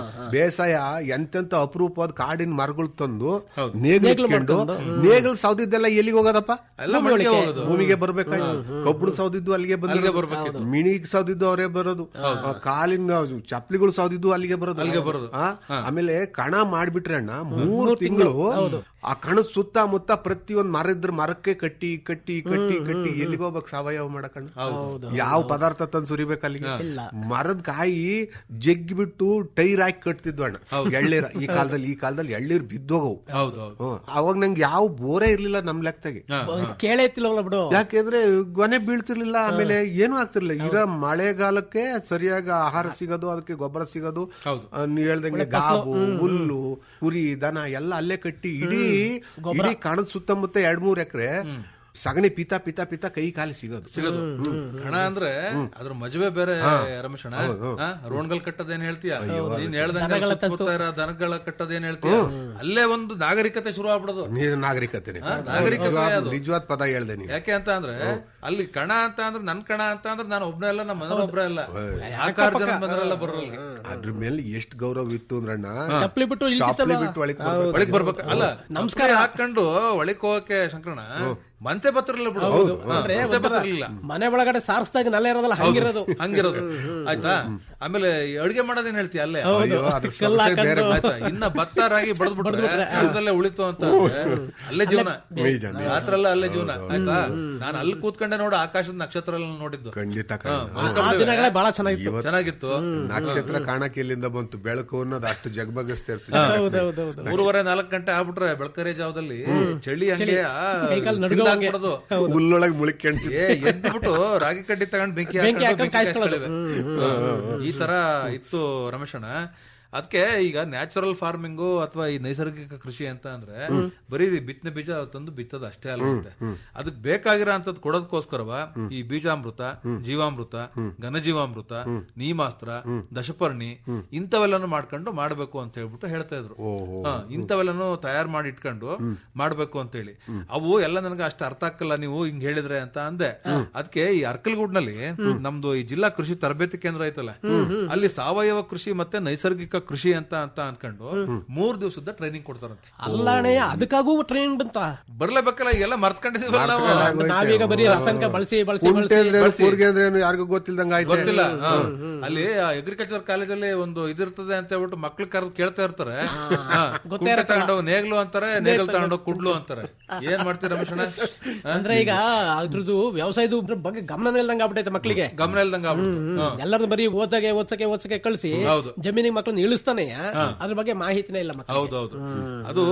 ಬೇಸಾಯ ಎಂತೆಂತ ಅಪರೂಪವಾದ ಕಾಡಿನ ಮರಗಳು ತಂದು ನೇಗಿಲು ಇಟ್ಕೊಂಡು ನೇಗಿಲು ಸೌದಿದ್ದೆಲ್ಲ ಎಲ್ಲಿಗೆ ಹೋಗೋದಪ್ಪ ಎಲ್ಲ ಮಣ್ಣಿಗೆ ಹೋಗೋದು ಭೂಮಿಗೆ ಬರ್ಬೇಕಾಯ್ತು ಕಬ್ಬು ಸೌದಿದ್ದು ಅಲ್ಲಿಗೆ ಬಂದಿರೋದು ಮಿಣಿಗೆ ಸೌದಿದ್ದು ಅವರೇ ಬರೋದು ಆ, ಕಾಲಿನ ಚಪ್ಲಿಗಳು ಸೌದಿದ್ದು ಅಲ್ಲಿಗೆ ಬರೋದು ಅಲ್ಲಿಗೆ ಬರೋದು ಆಮೇಲೆ ಕಣ ಮಾಡ್ಬಿಟ್ರೆ ಅಣ್ಣ ಮೂರು ತಿಂಗಳು ಆ ಕಣದ ಸುತ್ತಮುತ್ತ ಪ್ರತಿಯೊಂದ್ ಮರ ಇದ್ರ ಮರಕ್ಕೆ ಕಟ್ಟಿ ಕಟ್ಟಿ ಕಟ್ಟಿ ಕಟ್ಟಿ ಎಲ್ಲಿಗೆ ಹೋಗ್ಬೇಕು ಸಾವಯವ ಮಾಡಕಣ್ಣ ಯಾವ ಪದಾರ್ಥ ತಂದು ಸುರಿಬೇಕು ಅಲ್ಲಿಗೆ ಮರದ ಕಾಯಿ ಜಗ್ಗಿಬಿಟ್ಟು ಟೈರ್ ಹಾಕಿ ಕಟ್ತಿದ್ವು ಅಣ್ಣ ಎಳ್ಳೀರ ಈ ಕಾಲದಲ್ಲಿ ಈ ಕಾಲದಲ್ಲಿ ಎಳ್ಳೀರ್ ಬಿದ್ದೋಗವು ಹೌದು ಹೌದು ಹ್ಮ್. ಅವಾಗ ನಂಗೆ ಯಾವ ಬೋರೇ ಇರ್ಲಿಲ್ಲ ನಮ್ ಲೆಕ್ಕದಾಗೆ ಕೇಳೇ ಇತ್ತಿಲ್ಲ ಬಿಡು ಯಾಕೆಂದ್ರೆ ಗೊನೆ ಬೀಳ್ತಿರ್ಲಿಲ್ಲ ಆಮೇಲೆ ಏನೂ ಆಗ್ತಿರ್ಲಿಲ್ಲ ಇರೋ ಮಳೆಗಾಲಕ್ಕೆ ಸರಿಯಾಗಿ ಆಹಾರ ಸಿಗೋದು ಅದಕ್ಕೆ ಗೊಬ್ಬರ ಸಿಗೋದು ಹೌದು. ಆ, ನೀವ್ ಹೇಳ್ದಂಗೆ ಗಾಬು ಹುಲ್ಲು ಕುರಿ ದನ ಎಲ್ಲ ಅಲ್ಲೇ ಕಟ್ಟಿ ಇಡೀ ಇಡೀ ಕಣದ ಸುತ್ತಮುತ್ತ ಎರಡ್ ಮೂರ್ ಎಕರೆ ಸಗಣಿ ಪಿತ ಪಿತ ಪಿತ ಕೈ ಕಾಲಿ ಸಿಗೋದು ಸಿಗೋದು ಹಣ ಅಂದ್ರೆ ಅದ್ರ ಮಜವೆ ಬೇರೆ ರಮೇಶಣ್ಣ ಆ, ರೋಣ್ಗಲ್ ಕಟ್ಟದೇನ್ ಹೇಳ್ತೀಯ ನೀನ್ ಹೇಳ್ದಂಗೆ ಸುತ್ತಮುತ್ತ ಇರೋ ದನಗಳ ಕಟ್ಟದೇನ್ ಹೇಳ್ತೀಯ ಅಲ್ಲೇ ಒಂದು ನಾಗರಿಕತೆ ಶುರು ಆಗ್ಬಿಡೋದು ನೀರು ನಾಗರಿಕತೆನೆ ನಾಗರಿಕತೆ ನಿಜವಾದ- ಅದು. ನಿಜವಾದ ಪದ ಹೇಳ್ದೆ ನೀವು ಯಾಕೆ ಅಂತ ಅಂದ್ರೆ ಅಲ್ಲಿ ಕಣ ಅಂತ ಅಂದ್ರೆ ನನ್ ಕಣ ಅಂತ ಅಂದ್ರೆ ನಾನು ಒಬ್ನೇ ಅಲ್ಲ ನಮ್ಮ ಮನೇಲಿ ಒಬ್ರೇ ಅಲ್ಲ ಆಕಾರ ಜನ ಬಂದ್ರಲ್ಲ ಬರೋಲ್ಲ ಅದ್ರ ಮೇಲೆ ಎಷ್ಟು ಗೌರವ ಇತ್ತು ಅಂದ್ರಣ್ಣ ಚಪ್ಲಿ ಬಿಟ್ಟು ಇಲ್ಲಿ ಚಾಪ್ಲಿ ಬಿಟ್ಟು ಒಳಗ್ ಬರ್ಬೇಕು. ಒಳಗ್ ಬರ್ಬೇಕು ಅಲ್ಲ ನಮಸ್ಕಾರ ಹಾಕೊಂಡು ಒಳಗ್ ಹೋಗಕ್ಕೆ ಶಂಕರಣ ಮಂತೆ ಪತ್ರ ಇಲ್ಲ ಬಿಡು ಹಾ, ಅಂದ್ರೆ ಮಂತೆ ಒಂಥರ ಪತ್ರ ಇಲ್ಲ ಮನೆ ಒಳಗಡೆ ಸಾರಿಸ್ದಾಗ ನಲ್ಲ ಇರೋದಲ್ಲ ಹಂಗಿರೋದು ಹಂಗಿರೋದು ಆಯ್ತಾ ಆಮೇಲೆ ಈ ಅಡ್ಗೆ ಮಾಡೋದೇನ್ ಹೇಳ್ತೀಯ ಅಲ್ಲೇ ಅಯ್ಯೋ, ಅದ್ರ ಕಲ್ಲ್ ಸಮಸ್ಯೆ ಬೇರೆ ಆಯ್ತಾ ಇನ್ನ ಭತ್ತ ರಾಗಿ ಬಡದ್ಬಿಟ್ರೆ ಜೀವನದಲ್ಲೇ ಉಳಿತು ಅಂತ ಅಂದ್ರೆ ಅಲ್ಲೇ ಜೀವನ ನಿಜ, ರಾತ್ರಿ ಎಲ್ಲ ಅಲ್ಲೇ ಜೀವನ ಆಯ್ತಾ ನಾನು ಅಲ್ಲಿ ಕೂತ್ಕೊಂಡೆ ನೋಡು ಆಕಾಶದ ನಕ್ಷತ್ರ ಎಲ್ಲ ನೋಡಿದ್ದು ಖಂಡಿತ ಕಣ ಆ ದಿನಗಳೇ ಬಹಳ ಚೆನ್ನಾಗಿತ್ತು ಚೆನ್ನಾಗಿತ್ತು ನಕ್ಷತ್ರ ಕಾಣಕ್ಕೆ ಎಲ್ಲಿಂದ ಬಂತು ಬೆಳಕು ಅನ್ನೋದು ಅಷ್ಟು ಜಗಮಗಿಸ್ತಾ ಇರ್ತೀವಿ ಹೌದೌದೌದು ಮೂರುವರೆ ನಾಲ್ಕು ಗಂಟೆ ಆಗ್ಬಿಟ್ರೆ ಬೆಳಕರಿ ಜಾವದಲ್ಲಿ ಚಳಿ ಹಂಗೆ ಕೈಕಾಲು ನಡುಗೋ ಹಂಗೆ. ಬಿಡೋದು ಹುಲ್ಲೊಳಗೆ ಮುಳುಕ್ಕೊಂಡ್ತೀವಿ ಏ ಎದ್ಬಿಟ್ಟು ರಾಗಿ ಕಡ್ಡಿ ತಗೊಂಡ್ ಬೆಂಕಿ ಬೆಂಕಿ ಹಾಕೊಂಡು ಹಾಕೊಂಡು ಬೆಂಕಿ ಕಾಯಿಸ್ಕೊಳ್ಳೋದು. ಕಾಯಿಸ್ಕೊಳ್ಳೋದು. ಈ ತರ ಇತ್ತು ರಮೇಶಣ್ಣ ಅದಕ್ಕೆ ಈಗ ನ್ಯಾಚುರಲ್ ಫಾರ್ಮಿಂಗು ಅಥವಾ ಈ ನೈಸರ್ಗಿಕ ಕೃಷಿ ಅಂತ ಅಂದ್ರೆ ಬರೀ ಬಿತ್ತನೆ ಬೀಜ ತಂದು ಬಿತ್ತದ ಅಷ್ಟೇ ಅಲ್ಲಂತೆ ಅದಕ್ಕೆ ಬೇಕಾಗಿರೋ ಅಂತದ್ ಕೊಡೋದಕ್ಕೋಸ್ಕರವ ಈ ಬೀಜಾಮೃತ ಜೀವಾಮೃತ ಘನಜೀವಾಮೃತ ನೀಮಾಸ್ತ್ರ ದಶಪರ್ಣಿ ಇಂಥವೆಲ್ಲನು ಮಾಡ್ಕೊಂಡು ಮಾಡ್ಬೇಕು ಅಂತ ಹೇಳ್ಬಿಟ್ಟು ಹೇಳ್ತಾ ಇದ್ರು ಹಾ, ಇಂಥವೆಲ್ಲನು ತಯಾರು ಮಾಡಿ ಇಟ್ಕೊಂಡು ಮಾಡ್ಬೇಕು ಅಂತ ಹೇಳಿ ಅವು ಎಲ್ಲ ನನಗೆ ಅಷ್ಟು ಅರ್ಥ ಆಗಲ್ಲ ನೀವು ಹಿಂಗ್ ಹೇಳಿದ್ರೆ ಅಂತ ಅಂದೆ ಅದಕ್ಕೆ ಈ ಅರ್ಕಲ್ಗೂಡ್ನಲ್ಲಿ ನಮ್ದು ಈ ಜಿಲ್ಲಾ ಕೃಷಿ ತರಬೇತಿ ಕೇಂದ್ರ ಐತಲ್ಲ ಅಲ್ಲಿ ಸಾವಯವ ಕೃಷಿ ಮತ್ತೆ ನೈಸರ್ಗಿಕ ಕೃಷಿ ಅಂತ ಅಂತ ಅನ್ಕೊಂಡು ಮೂರ್ ದಿವಸದ ಟ್ರೈನಿಂಗ್ ಕೊಡ್ತಾರಂತೆ ಅಲ್ಲಣೆ ಅದಕ್ಕಾಗೂ ಟ್ರೈನ್ ಬಂತ ಬರ್ಲೇಬೇಕಲ್ಲ ಎಲ್ಲ ಮರ್ತ್ಕೊಂಡಿದೀವಲ್ಲ ನಾವು ನಾವೀಗ ಬರೀ ರಾಸಾಯನಿಕ ಬಳಸಿ ಬಳಸಿ ಕುಂಟೆ ಬಳಸಿ ಅಂದ್ರೆ ಏನು, ಕೂರ್ಗೆ ಅಂದ್ರೆ ಏನು ಯಾರಿಗೂ ಗೊತ್ತಿಲ್ದಂಗ ಆಯ್ತು ಗೊತ್ತಿಲ್ಲ ಹಾ. ಅಲ್ಲಿ ಅಗ್ರಿಕಲ್ಚರ್ ಕಾಲೇಜಲ್ಲಿ ಒಂದು ಇದಿರ್ತದೆ ಅಂತ ಹೇಳ್ಬಿಟ್ಟು ಮಕ್ಳು ಕರೆದು ಕೇಳ್ತಾ ಇರ್ತಾರೆ ಹಾ. ಕುಂಟೆ ತಗೊಂಡೋಗ್ ನೇಗ್ಲು ಅಂತಾರೆ ನೇಗಲ್ ತಗೊಂಡೋಗ್ ಕುಡ್ಲು ಅಂತಾರೆ ಏನ್ ಮಾಡ್ತೀರ ರಮೇಶಣ್ಣ ಹಾ? ಅಂದ್ರೆ ಈಗ ಅದ್ರದ್ದು ವ್ಯವಸಾಯದ ಬಗ್ಗೆ ಗಮನ ಇಲ್ದಂಗ ಆಗ್ಬಿಟ್ಟೈತೆ ಮಕ್ಕಳಿಗೆ ಗಮನ ಇಲ್ದಂಗ ಆಗ್ಬಿಡ್ತು ಹಾ. ಎಲ್ಲರದು ಬರೀ ಓದಕ್ಕೆ ಓದ್ಸಕ್ಕೆ ಓದ್ಸಕ್ಕೆ ಕಳಿಸಿ ಹೌದು. ಜಮೀನಿಗೆ ಮಕ್ಕಳನ್ನ ಇಳಿಸ್ತಾನೆ ಅದ್ರ ಬಗ್ಗೆ ಮಾಹಿತಿನೇ ಇಲ್ಲ ಮಕ್ಕಳು ಹೌದೌದು ಅದು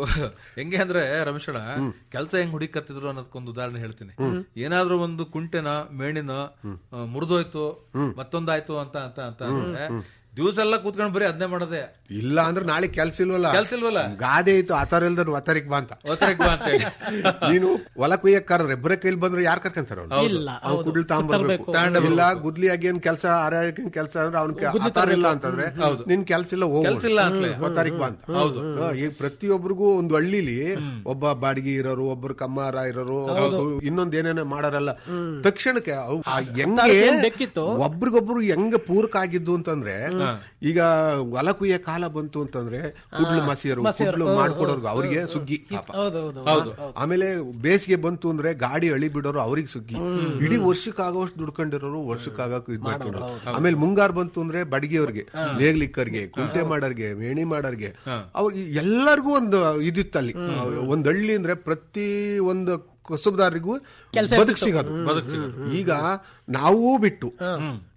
ಹೆಂಗೆ ಅಂದ್ರೆ ರಮೇಶಣ್ಣ ಕೆಲಸ ಹೆಂಗ್ ಹುಡುಕತ್ತಿದ್ರು ಅನ್ನೋದಕ್ಕೊಂದು ಉದಾಹರಣೆ ಹೇಳ್ತೀನಿ ಏನಾದ್ರೂ ಒಂದು ಕುಂಟೆನ ಮೇಣಿನ ಆ, ಮುರಿದೋಯ್ತು ಮತ್ತೊಂದಾಯ್ತು ಅಂತ ಅಂತ ಅಂತ ಅಂದ್ರೆ ದಿವಸ ಎಲ್ಲ ಕೂತ್ಕೊಂಡು ಬರೀ ಅದನ್ನೇ ಮಾಡೋದೇ ಇಲ್ಲ ಅಂದ್ರೆ ನಾಳೆ ಕೆಲ್ಸ ಇಲ್ವಲ್ಲ ಕೆಲ್ಸ ಇಲ್ವಲ್ಲ ಗಾದೆ ಇತ್ತು ಆತರ ಇಲ್ದ ಒತ್ತರಿಕ್ ಬಾ ಅಂತ ಒತ್ತಡಕ್ಕೆ ಬಾ ಅಂತ ಹೇಳಿ ನೀನು ಹೊಲ ಕುಯ್ಯಕ್ ಕರ್ರೆ ಇಬ್ಬರ ಕೈಲಿ ಬಂದ್ರೆ ಯಾರು ಕರ್ಕೊಂತಾರ ಇಲ್ಲ ಅವ್ನು ಕುಡ್ಲ್ ತಗೊಂಡ್ಬರ್ಬೇಕು ಇಲ್ಲ ಗುದ್ಲಿ ಏನ್ ಕೆಲಸ ಆರೋಗ್ಯ ಕೆಲಸ ಅಂದ್ರೆ ಅವ್ನ ಆತರ ಇಲ್ಲ ಅಂತಂದ್ರೆ ನಿನ್ ಕೆಲ್ಸ ಇಲ್ಲ ಹೋಗು ಕೆಲ್ಸ ಇಲ್ಲ ಅಂತಲೇ ಒತ್ತಾರಿಕ್ ಬಾ ಅಂತ ಹೌದು. ಹಾ, ಈಗ ಪ್ರತಿಯೊಬ್ಬರಿಗೂ ಒಂದು ಹಳ್ಳಿಲಿ ಒಬ್ಬ ಬಾಡಿಗೆ ಇರೋರು ಒಬ್ಬರು ಕಮ್ಮಾರ ಇರೋರು ಇನ್ನೊಂದ್ ಏನೇನೋ ಮಾಡಾರಲ್ಲ ತಕ್ಷಣಕ್ಕೆ ಅವು ಆ ಹೆಂಗೆ ಏನ್ ಬೇಕಿತ್ತು? ಒಬ್ರಿಗೊಬ್ರು ಹೆಂಗ ಪೂರಕ ಆಗಿದ್ದು ಅಂತಂದ್ರೆ ಈಗ ಹೊಲ ಕುಯ್ಯ ಕಾಲ ಬಂತು ಅಂತಂದ್ರೆ ಕುಡ್ಲು ಮಸಿಯರು ಕುಡ್ಲು ಮಾಡ್ಕೊಡೋರ್ಗು ಅವ್ರಿಗೆ ಸುಗ್ಗಿ ಪಾಪ. ಹೌದೌದು ಹೌದು ಆಮೇಲೆ ಬೇಸಿಗೆ ಬಂತು ಅಂದ್ರೆ ಗಾಡಿ ಅಳಿ ಬಿಡೋರು ಅವ್ರಿಗೆ ಸುಗ್ಗಿ ಇಡೀ ವರ್ಷಕ್ಕೆ ಆಗೋಷ್ಟು ದುಡ್ಕೊಂಡಿರೋರು ವರ್ಷಕ್ಕೆ ಆಗೋಕು ಇದ್ ಮಾಡ್ಕೊಂಡ್ರು ಆಮೇಲೆ ಮುಂಗಾರು ಬಂತು ಅಂದ್ರೆ ಬಡಗಿಯವ್ರಿಗೆ ನೇಗ್ಲಿಕ್ಕರ್ಗೆ ಕುಂಟೆ ಮಾಡೋರ್ಗೆ ಮೇಣಿ ಮಾಡೋರ್ಗೆ ಅವ್ರು ಎಲ್ಲರಿಗೂ ಒಂದು ಇದಿತ್ತು ಅಲ್ಲಿ ಒಂದ್ ಹಳ್ಳಿ ಅಂದ್ರೆ ಪ್ರತಿ ಒಂದು ಕಸುಬದಾರಿಗೂ ಬದುಕ್ ಸಿಗೋದು ಈಗ ನಾವೂ ಬಿಟ್ಟು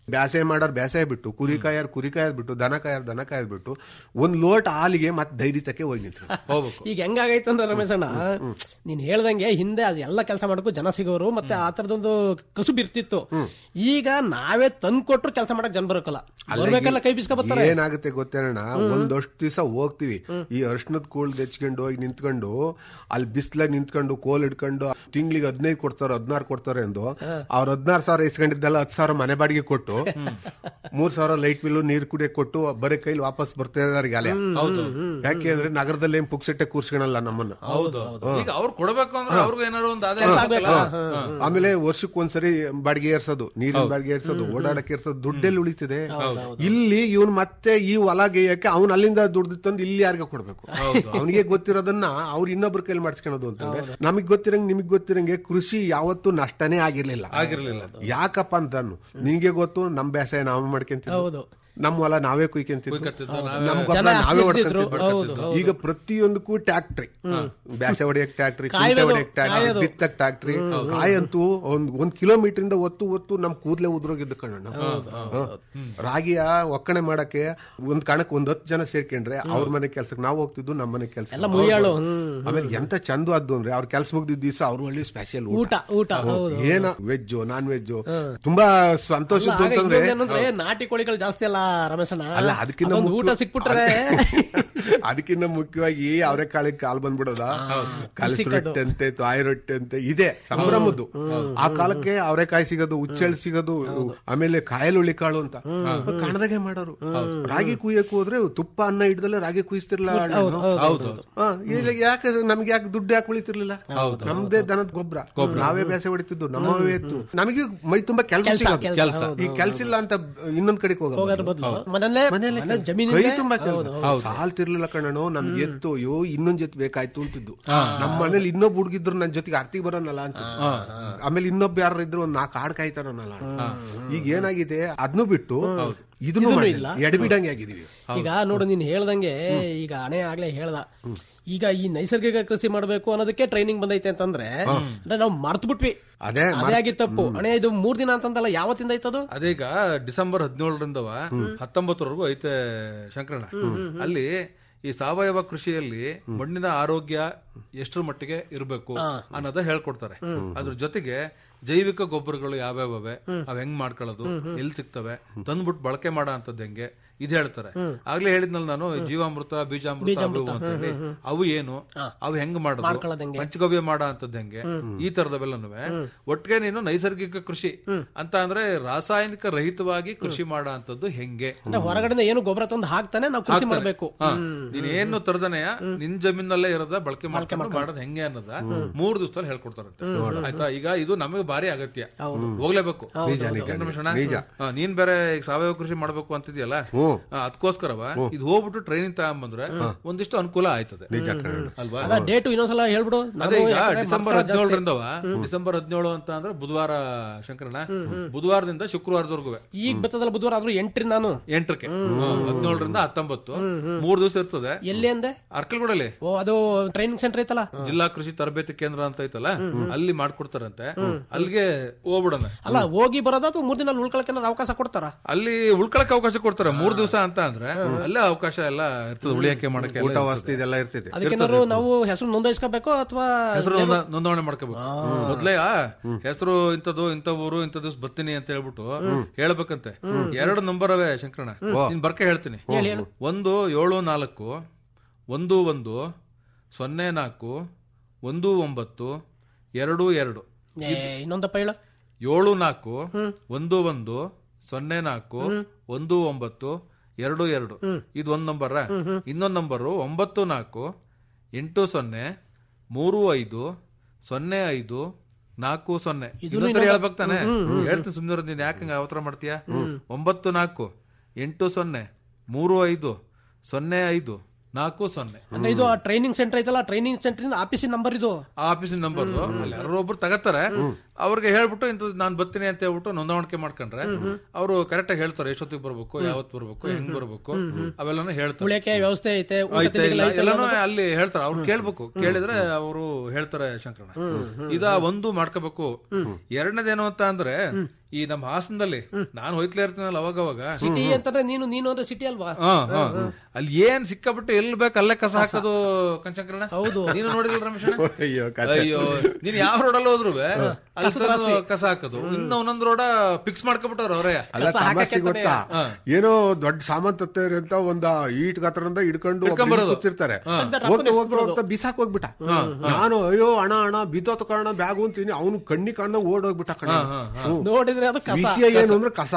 ಬ್ಯಾಸೆ ಮಾಡಾರ್ ಬ್ಯಾಸೆ ಬಿಟ್ಟು ಕುರಿ ಕಾಯಾರ್ ಕುರಿ ಕಾಯದ್ ಬಿಟ್ಟು ದನ ಕಾಯಾರ್ ದನ ಕಾಯದ್ ಬಿಟ್ಟು ಒಂದ್ ಲೋಟ ಹಾಲಿಗೆ ಮತ್ತೆ ಧೈರ್ಯತಕ್ಕೆ ಹೋಗಿ ನಿಂತ್ರು ಹೋಗ್ಬೇಕು ಈಗ ಹೆಂಗಾಗೈತಂದ್ರೆ ರಮೇಶಣ್ಣ ನೀನ್ ಹೇಳ್ದಂಗೆ ಹಿಂದೆ ಅದೆಲ್ಲ ಕೆಲಸ ಮಾಡಕ್ಕೂ ಜನ ಸಿಗೋರು ಮತ್ತೆ ಆ ತರದೊಂದು ಕಸುಬು ಇರ್ತಿತ್ತು ಈಗ ನಾವೇ ತಂದ್ ಕೊಟ್ರು ಕೆಲಸ ಮಾಡಕ್ ಜನ ಬರೋಕಲ್ಲ ಬರ್ಬೇಕಲ್ಲ ಕೈ ಬಿಸ್ಕೊ ಬರ್ತಾರೆ ಏನಾಗುತ್ತೆ ಗೊತ್ತೇನಣ್ಣ ಒಂದಷ್ಟು ದಿವಸ ಹೋಗ್ತಿವಿ ಈ ಅರ್ಶನದ ಕೂಳ್ ತೆಚ್ಕೊಂಡು ಹೋಗಿ ನಿಂತ್ಕೊಂಡು ಅಲ್ಲಿ ಬಿಸ್ಲಾಗ ನಿಂತ್ಕೊಂಡು ಕೋಲ್ ಹಿಡ್ಕೊಂಡು ತಿಂಗ್ಳಿಗೆ ಹದಿನೈದು ಕೊಡ್ತಾರೆ ಹದಿನಾರು ಕೊಡ್ತಾರೆ ಎಂದು ಅವ್ರ ಹದಿನಾರು ಸಾವಿರ ಇಸ್ಕೊಂಡಿದ್ದಲ್ಲ ಹತ್ತು ಸಾವಿರ ಮನೆ ಬಾಡಿಗೆ ಕೊಟ್ಟು ಮೂರ್ ಸಾವಿರ ಲೈಟ್ ಬಿಲ್ಲು ನೀರ್ ಕುಡಿಯಕ್ ಕೊಟ್ಟು ಬರೀ ಕೈಲಿ ವಾಪಸ್ ಬರ್ತಾ ಇದಾರೆ ಅಲೆ ಯಾಕೆ ಅಂದ್ರೆ ನಗರದಲ್ಲಿ ಏನ್ ಪುಕ್ಸಟ್ಟೆ ಕೂರ್ಸ್ಕೊಳಲ್ಲ ನಮ್ಮನ್ನ ಹೌದು ಈಗ ಅವ್ರು ಕೊಡ್ಬೇಕು ಅಂದ್ರೆ ಅವ್ರಿಗೂ ಏನಾರು ಒಂದು ಆದಾಯ ಆಗ್ಬೇಕಲ್ಲ? ಹಾ. ಆಮೇಲೆ ವರ್ಷಕ್ಕೆ ಒಂದ್ಸರಿ ಬಾಡಿಗೆ ಏರ್ಸೋದು ನೀರಿನ ಬಾಡಿಗೆ ಏರ್ಸೋದು ಓಡಾಡಕ್ಕೆ ಏರ್ಸೋದು ದುಡ್ಡೆಲ್ಲಿ ಉಳಿತಿದೆ ಇಲ್ಲಿ ಇವನ್ ಮತ್ತೆ ಈ ಹೊಲ ಗೇಯಕ್ಕೆ ಅವ್ನ್ ಅಲ್ಲಿಂದ ದುಡ್ದು ತಂದು ಇಲ್ಲಿ ಯಾರಿಗೆ ಕೊಡ್ಬೇಕು ಅವನಿಗೆ ಗೊತ್ತಿರೋದನ್ನ ಅವ್ರು ಇನ್ನೊಬ್ರ ಕೈಲಿ ಮಾಡಿಸ್ಕೊಳೋದು ಅಂತಂದ್ರೆ ನಮಗ್ ಗೊತ್ತಿರಂಗ್ ನಿಮಗ್ ಗೊತ್ತಿರಂಗೆ ಕೃಷಿ ಯಾವತ್ತೂ ನಷ್ಟನೇ ಆಗಿರ್ಲಿಲ್ಲ ಆಗಿರ್ಲಿಲ್ಲ ಯಾಕಪ್ಪ ಅಂತಾನು ನಿನ್ಗೆ ಗೊತ್ತು ನಮ್ ಬೇಸಾಯ ನಾವೇ ಮಾಡ್ಕೊಂತೀವಿ ಹೌದು. ನಮ್ ಹೊಲ ನಾವೇ ಕುಯ್ಕೊಂತಿದ್ವಿ ಕುಯ್ಕೊಂತಿದ್ದು, ನಮ್ ನಾವೇ- ಗೊಬ್ಬರ ಜನ ನಾವೇ ಇರ್ತಿದ್ರು. ಹೊಡ್ಕೊಂತಿದ್ವಿ. ಹೌದು, ಈಗ ಪ್ರತಿಯೊಂದಕ್ಕೂ ಟ್ಯಾಕ್ಟ್ರಿ ಬ್ಯಾಸೆ ಹೊಡೆಯಕ್ ಟ್ಯಾಕ್ಟ್ರಿ ಕುಂಟೆ ಕಾಯೋದು, ಹೊಡೆಯಕ್ ಟ್ಯಾಕ್ಟ್ರಿ ಕಾಯೋದು. ಬಿತ್ತಕ್ ಟ್ಯಾಕ್ಟ್ರಿ ಕಾಯಂತೂ ಒಂದ್ ಒಂದ್ ಕಿಲೋಮೀಟರ್ ಇಂದ ಒತ್ತು ಒತ್ತು ನಮ್ ಕೂದ್ಲೆ ಉದ್ರೋಗಿದ್ದು ಕಣ್ಣ ರಾಗಿಯ ಒಕ್ಕಣೆ ಮಾಡಕ್ಕೆ ಒಂದ್ ಕಣಕ್ ಒಂದ್ ಹತ್ತು ಜನ ಸೇರ್ಕೊಂಡ್ರೆ ಅವ್ರ ಮನೆ ಕೆಲ್ಸಕ್ಕೆ ನಾವು ಹೋಗ್ತಿದ್ವು ನಮ್ಮ ಮನೆ ಕೆಲ್ಸ ಎಲ್ಲ ಮುಯ್ಯಾಳು ಹ್ಮ್. ಆಮೇಲೆ ಎಂತ ಚಂದ ಆದ್ದು ಅಂದ್ರೆ ಅವ್ರ ಕೆಲ್ಸ ಮುಗ್ದಿದ್ದ ದಿವಸ ಅವ್ರ ಒಳ್ಳೆ ಸ್ಪೆಷಲ್ ಊಟ ಊಟ ಹೌದು ಏನ ವೆಜ್ ನಾನ್ ವೆಜ್ ತುಂಬಾ ಸಂತೋಷ ಆಗ ಅಂತಂದ್ರೆ ಇನ್ನೊಂದೇನಂದ್ರೆ ನಾಟಿ ಕೋಳಿಗಳು ಜಾಸ್ತಿ ಅಲ್ಲ ರಮೇಶಣ್ಣ ಅಲ್ಲ ಅದಕ್ಕಿಂತ ಅದೊಂದು ಊಟ ಮುಖ್ಯ- ಸಿಕ್ಬಿಟ್ರೆ ಅದಕ್ಕಿಂತ ಮುಖ್ಯವಾಗಿ ಅವರೇ ಕಾಳಿಗೆ ಕಾಲ್ ಬಂದ್ಬಿಡೋದ ಕಲಸಿ ರೊಟ್ಟೆ ಅಂತೆ ತಾಯಿ ರೊಟ್ಟೆ ಅಂತೆ ಇದೆ ಸಂಭ್ರಮದ್ದು ಆ ಕಾಲಕ್ಕೆ ಅವರೆಕಾಯಿ ಸಿಗೋದು ಉಚ್ಚೆಳ್ ಸಿಗೋದು ಆಮೇಲೆ ಕಾಯಲುಳ್ಳಿ ಕಾಳು ಅಂತ ಕಣದಾಗೆ ಮಾಡೋರು ರಾಗಿ ಕುಯ್ಯಕ್ ಹೋದ್ರೆ ತುಪ್ಪ ಅನ್ನ ಹಿಡ್ದಲ್ಲ ರಾಗಿ ಕುಯಿಸ್ತಿರ್ಲ ಯಾಕೆ ನಮ್ಗೆ ಯಾಕೆ ದುಡ್ಡು ಯಾಕೆ ಉಳಿತಿರ್ಲಿಲ್ಲ ನಮ್ದೇ ದನದ ಗೊಬ್ಬರ ನಾವೇ ಬೇಸೆ ಹೊಡಿತಿದ್ದು ನಮ್ಮವೇ ಇತ್ತು ನಮಗೆ ಮೈ ತುಂಬಾ ಕೆಲಸ ಕೆಲ್ಸ. ಈ ಕೆಲ್ಸ ಇಲ್ಲ ಅಂತ ಇನ್ನೊಂದ್ ಕಡೆಗೆ ಹೋಗೋದು ಹೋಗೋದ್ರ ಬದಲು ಮನೆಯಲ್ಲೇ ಮನೆ ಜಮೀನು ಕೈ ತುಂಬಾ ಸಾಲ್ತಿರ್ಲಿಲ್ಲ ಕಣ್ಣನು ನಮ್ಗೆ ಎತ್ತು ಅಯ್ಯೋ ಇನ್ನೊಂದ್ ಜೊತೆ ಬೇಕಾಯ್ತು ಅಂತಿದ್ದು ನಮ್ಮ ಮನೇಲಿ ಇನ್ನೊಬ್ಬ ಹುಡುಗಿದ್ರು ನನ್ ಜೊತೆಗೆ ಅರ್ತಿಗೆ ಬರೋನಲ್ಲ ಅಂತ ಆಮೇಲೆ ಇನ್ನೊಬ್ಬ ಯಾರು ಇದ್ರು ಒಂದ್ ನಾಲ್ಕು ಹಾಡ್ ಕಾಯ್ತಾರನಲ್ಲ ಈಗ ಏನಾಗಿದೆ ಅದ್ನು ಬಿಟ್ಟು ಇದನ್ನು ಮಾಡಿಲ್ಲ ಎಡಬಿಡಂಗೆ ಆಗಿದೀವಿ ಈಗ ನೋಡು ನೀನ್ ಹೇಳ್ದಂಗೆ ಈಗ ಹಣೆ ಆಗ್ಲೇ ಹೇಳ್ದ ಈಗ ಈ ನೈಸರ್ಗಿಕ ಕೃಷಿ ಮಾಡ್ಬೇಕು ಅನ್ನೋದಕ್ಕೆ ಟ್ರೈನಿಂಗ್ ಬಂದೈತೆ ಅಂತಂದ್ರೆ ಅಂದ್ರೆ ನಾವು ಮರ್ತ್ ಬಿಟ್ವಿ ಅದೇ ಅದೇ ಆಗಿ ತಪ್ಪು ಹಣೆ ಇದು ಮೂರ್ ದಿನ ಅಂತಂದಲ್ಲ ಯಾವತ್ತಿಂದ ಐತದು ಅದೀಗ ಡಿಸೆಂಬರ್ ಹದಿನೇಳರಿಂದವ ಹತ್ತೊಂಬತ್ತರವರೆಗೂ ಐತೆ ಶಂಕರಣ್ಣ ಅಲ್ಲಿ ಈ ಸಾವಯವ ಕೃಷಿಯಲ್ಲಿ ಮಣ್ಣಿನ ಆರೋಗ್ಯ ಎಷ್ಟರ ಮಟ್ಟಿಗೆ ಇರಬೇಕು ಅನ್ನೋದ ಹೇಳ್ಕೊಡ್ತಾರೆ ಅದ್ರ ಜೊತೆಗೆ ಜೈವಿಕ ಗೊಬ್ಬರಗಳು ಯಾವ್ಯಾವವೆ ಅವ್ ಹೆಂಗ್ ಮಾಡ್ಕೊಳ್ಳೋದು ಎಲ್ಲಿ ಸಿಗ್ತವೆ ತಂದ್ಬಿಟ್ಟು ಬಳಕೆ ಮಾಡೋ ಅಂತದ್ ಹೆಂಗೆ ಇದ್ ಹೇಳ್ತಾರೆ ಆಗ್ಲೇ ಹೇಳಿದ್ನಲ್ಲ ನಾನು ಈ ಜೀವಾಮೃತ ಬೀಜಾಮೃತ ಅವು ಅಂತ ಹೇಳಿ ಅವು ಏನು ಅವು ಹೆಂಗ್ ಮಾಡೋದು ಮಾಡ್ಕೊಳ್ಳೋದ್ ಹೆಂಗೆ? ಪಂಚಗವ್ಯ ಮಾಡೋ ಅಂತದ್ ಹೆಂಗೆ ಈ ತರದವೆಲ್ಲನೂ ಒಟ್ಟಿಗೆ ನೀನು ನೈಸರ್ಗಿಕ ಕೃಷಿ ಅಂತ ಅಂದ್ರೆ ರಾಸಾಯನಿಕ ರಹಿತವಾಗಿ ಕೃಷಿ ಮಾಡೋ ಅಂತದ್ದು ಹೆಂಗೆ ಅಂದ್ರೆ ಹೊರಗಡೆ ಏನು ಗೊಬ್ಬರ ತಂದು ಹಾಕ್ತಾನೆ ನಾವು ಕೃಷಿ ಮಾಡ್ಬೇಕು ಹಾ. ನೀನ್ ಏನು ತರದನೆಯ ನಿನ್ ಜಮೀನಲ್ಲೇ ಇರೋದ ಬಳಕೆ ಮಾಡ್ಕೊಂಡು ಮಾಡೋದ್ ಹೆಂಗೆ ಅನ್ನೋದ ಮೂರ್ ದಿವಸದಲ್ಲಿ ಹೇಳ್ಕೊಡ್ತಾರಂತೆ ಆಯ್ತಾ ಈಗ ಇದು ನಮಗೆ ಭಾರಿ ಅಗತ್ಯ ಹೋಗ್ಲೇಬೇಕು ಏನ್ ರಮೇಶ್ ಅಣ್ಣ? ಹಾ, ನೀನ್ ಬೇರೆ ಈಗ ಸಾವಯವ ಕೃಷಿ ಮಾಡ್ಬೇಕು ಅಂತಿದ್ಯಲ್ಲ ಹಾ, ಅದ್ಕೋಸ್ಕರವ ಇದು ಹೋಗ್ಬಿಟ್ಟು ಟ್ರೈನಿಂಗ್ ತಗೊಂಬಂದ್ರೆ ಒಂದಿಷ್ಟು ಅನುಕೂಲ ಆಯ್ತದೆ ಅಲ್ವಾ ಅದ ಡೇಟು ಇನ್ನೊಂದ್ಸಲ ಹೇಳ್ಬಿಡು ಅದೇ ನಾನು ಈಗ ಯಾಕಂದ್ರೆ ಡಿಸೆಂಬರ್ ಮರ್ತ್ಕೊಳ್ಳೋದು ಜಾಸ್ತಿ. ಹದಿನೇಳರಿಂದವ ಡಿಸೆಂಬರ್ ಹದಿನೇಳು ಅಂತ ಅಂದ್ರೆ ಬುಧವಾರ ಶಂಕರಣ್ಣ ಬುಧವಾರದಿಂದ ಶುಕ್ರವಾರದವರೆಗೂ ಈಗ ಬರ್ತದಲ್ಲ ಬುಧವಾರ ಆದ್ರೂ ಎಂಟ್ರಿ ನಾನು ಎಂಟರಕ್ಕೆ ಹದಿನೇಳರಿಂದ ಹತ್ತೊಂಬತ್ತು ಮೂರ್ ದಿವಸ ಇರ್ತದೆ ಎಲ್ಲಿ ಅಂದೆ ಅರ್ಕಲ್ಗೂಡಲ್ಲಿ ಓ ಅದು ಟ್ರೈನಿಂಗ್ ಸೆಂಟರ್ ಐತಲ್ಲ ಜಿಲ್ಲಾ ಕೃಷಿ ತರಬೇತಿ ಕೇಂದ್ರ ಅಂತ ಐತಲ್ಲ ಅಲ್ಲಿ ಮಾಡ್ಕೊಡ್ತಾರಂತೆ ಅಲ್ಲಿಗೆ ಹೋಗ್ಬಿಡೋಣ ಅಲ್ಲ ಹೋಗಿ ಬರೋದು ಅಥವಾ ಮೂರ್ ದಿನ ಉಳ್ಕೊಳಕ್ಕೆ ಏನಾದ್ರು ಅವಕಾಶ ಕೊಡ್ತಾರ ಅಲ್ಲಿ ಉಳ್ಕೊಳಕ್ ಅವಕಾಶ ಕೊಡ್ತಾರೆ ಮೂರ್ ದಿವಸ ಅಂತ ಅಂದ್ರೆ ಅಲ್ಲೇ ಅವಕಾಶ ಎಲ್ಲ ಇರ್ತದೆ ಉಳಿಯಕ್ಕೆ ಮಾಡಕ್ಕೆ ಎಲ್ಲ ಊಟ ವಸತಿ ಇದೆಲ್ಲ ಇರ್ತೈತೆ ಅದಕ್ಕೇನಾದ್ರು ನಾವು ಹೆಸರು ನೋಂದಾಯಿಸ್ಕೋಬೇಕು ಅಥವಾ ಹೆಸರು ನೋಂದ- ನೋಂದಣಿ ಮಾಡ್ಕೋಬೇಕು ಮೊದ್ಲೇ ಹೆಸರು ಇಂಥದ್ದು ಇಂಥ ಊರು ಇಂಥ ದಿವ್ಸ ಬರ್ತೀನಿ ಅಂತ ಹೇಳ್ಬಿಟ್ಟು ಹೇಳ್ಬೇಕಂತೆ ಎರಡು ನಂಬರ್ ಅವೇ ಶಂಕರಣ್ಣ ನೀನ್ ಬರ್ಕೆ ಹೇಳ್ತೀನಿ ಒಂದು ಏಳು ನಾಲ್ಕು ಒಂದು ಒಂದು ಸೊನ್ನೆ ನಾಲ್ಕು ಒಂದು ಒಂಬತ್ತು ಎರಡು ಎರಡು ಏ, ಇನ್ನೊಂದಪ್ಪ ಹೇಳು ಏಳು ನಾಲ್ಕು ಒಂದು ಒಂದು ಸೊನ್ನೆ ನಾಲ್ಕು ಒಂದು ಒಂಬತ್ತು ಎರಡು ಎರಡು ಇದು ಒಂದ್ ನಂಬರ್ ಇನ್ನೊಂದ್ ನಂಬರು ಒಂಬತ್ತು ನಾಲ್ಕು ಎಂಟು ಸೊನ್ನೆ ಮೂರು ಐದು ಸೊನ್ನೆ ಐದು ನಾಲ್ಕು ಸೊನ್ನೆ ಇನ್ನೊಂದ್ಸರಿ ಹೇಳ್ಬೇಕು ತಾನೆ ಹೇಳ್ತೀನಿ ಸುಮ್ನೆ ನೀನ್ ಯಾಕೆ ಹಂಗ ಅವತರ ಮಾಡ್ತೀಯ ಒಂಬತ್ತು ನಾಲ್ಕು ಎಂಟು ಸೊನ್ನೆ ಮೂರು ಐದು ಸೊನ್ನೆ ಐದು ನಾಲ್ಕು ಸೊನ್ನೆ ಅಂದ್ರೆ ಇದು ಟ್ರೈನಿಂಗ್ ಸೆಂಟರ್ ಐತಲ್ಲ ಟ್ರೈನಿಂಗ್ ಸೆಂಟರ್ ಇಂದ ಆಫೀಸಿನ ನಂಬರ್ ಇದು ಆ ಆಫೀಸಿನ ನಂಬರ್ ಅಲ್ಲಿ ಯಾರೋ ಒಬ್ರು ತಗತ್ತಾರೆ ಅವ್ರಿಗೆ ಹೇಳ್ಬಿಟ್ಟು ಇಂಥದ್ದು ನಾನು ಬರ್ತೀನಿ ಅಂತ ಹೇಳ್ಬಿಟ್ಟು ನೋಂದಾವಣಿಕೆ ಮಾಡ್ಕೊಂಡ್ರೆ ಅವರು ಕರೆಕ್ಟ್ ಆಗಿ ಹೇಳ್ತಾರೆ ಎಷ್ಟೊತ್ತಿಗೆ ಬರ್ಬೇಕು ಯಾವತ್ತು ಬರ್ಬೇಕು ಹೆಂಗ್ ಬರ್ಬೇಕು ಅವೆಲ್ಲಾನು ಹೇಳ್ತಾರೆ ಉಳಿಯಕ್ಕೆ ವ್ಯವಸ್ಥೆ ಐತೆ ಊಟ ಐತೆ ತಿಂಡಿಗೆಲ್ಲ ಇಲ್ಲ, ಐತೆ ಎಲ್ಲಾನು ಅಲ್ಲಿ ಹೇಳ್ತಾರೆ ಅವ್ರು ಕೇಳ್ಬೇಕು ಕೇಳಿದ್ರೆ ಅವರು ಹೇಳ್ತಾರೆ ಶಂಕರಣ್ಣ ಇದ ಒಂದು ಮಾಡ್ಕೋಬೇಕು ಎರಡನೇದೇನು ಅಂತ ಅಂದ್ರೆ ಈ ನಮ್ಮ ಹಾಸನದಲ್ಲಿ ನಾನು ಹೋಯ್ತಲೇ ಇರ್ತೀನಲ್ಲ ಅವಾಗ ಅವಾಗ ಸಿಟಿ ಅಂತಂದ್ರೆ ನೀನು ನೀನು ಅಂದ್ರೆ ಸಿಟಿ ಅಲ್ವಾ ಹಾ, ಹಾ. ಅಲ್ಲಿ ಏನ್ ಸಿಕ್ಕಾಬಿಟ್ಟು ಎಲ್ಲಿ ಬೇಕು ಅಲ್ಲೇ ಕಸ ಹಾಕೋದು ಕನ್ಶಂಕರಣ ಹೌದು. ನೀನು ನೋಡಿದಿಲ್ಲ ರಮೇಶ್ ಅಯ್ಯೋ ಕತೆ. ಅಯ್ಯೋ ನೀನ್ ಯಾವ ರೋಡಲ್ಲಿ ಹೋದ್ರು ಅಲ್ಲಿ ತಂದು ಕಸ ಹಾಕೋದು ಇನ್ನ ಒಂದೊಂದ್ ರೋಡ ಫಿಕ್ಸ್ ಮಾಡ್ಕೊಬಿಟ್ಟವ್ರ ಅವರೇ ಅಲ್ಲ ತಮಾಷೆ ಗೊತ್ತಾ ಏನೋ ದೊಡ್ಡ ಸಾಮಾನ್ ತತ್ತೇರಿ ಅಂತ ಒಂದ ಈಟ್ ಗಾತ್ರದಿಂದ ಹಿಡ್ಕೊಂಡು ಒಬ್ರು ಹಿಡ್ಕೊಂಬರೋದು. ಕೂತಿರ್ತಾರೆ ಹೋಗ್ತಾ ಹೋಗ್ತಾ ಹೋಗ್ತಾ ಬಿಸಾಕ್ ಹೋಗ್ಬಿಟ್ಟ ನಾನು ಅಯ್ಯೋ ಅಣ್ಣ ಅಣ್ಣ ಬಿದ್ದೋತ ಕಾರಣ ಬ್ಯಾಗು ಅಂತೀನಿ ಅವನು ಕಣ್ಣಿ ಕಾಣ್ದ ಓಡೋಗ್ಬಿಟ್ಟ ಕಣ ನೋಡಿದ್ರೆ ಅದು ಕಸ ವಿಷಯ ಏನು ಅಂದ್ರೆ ಕಸ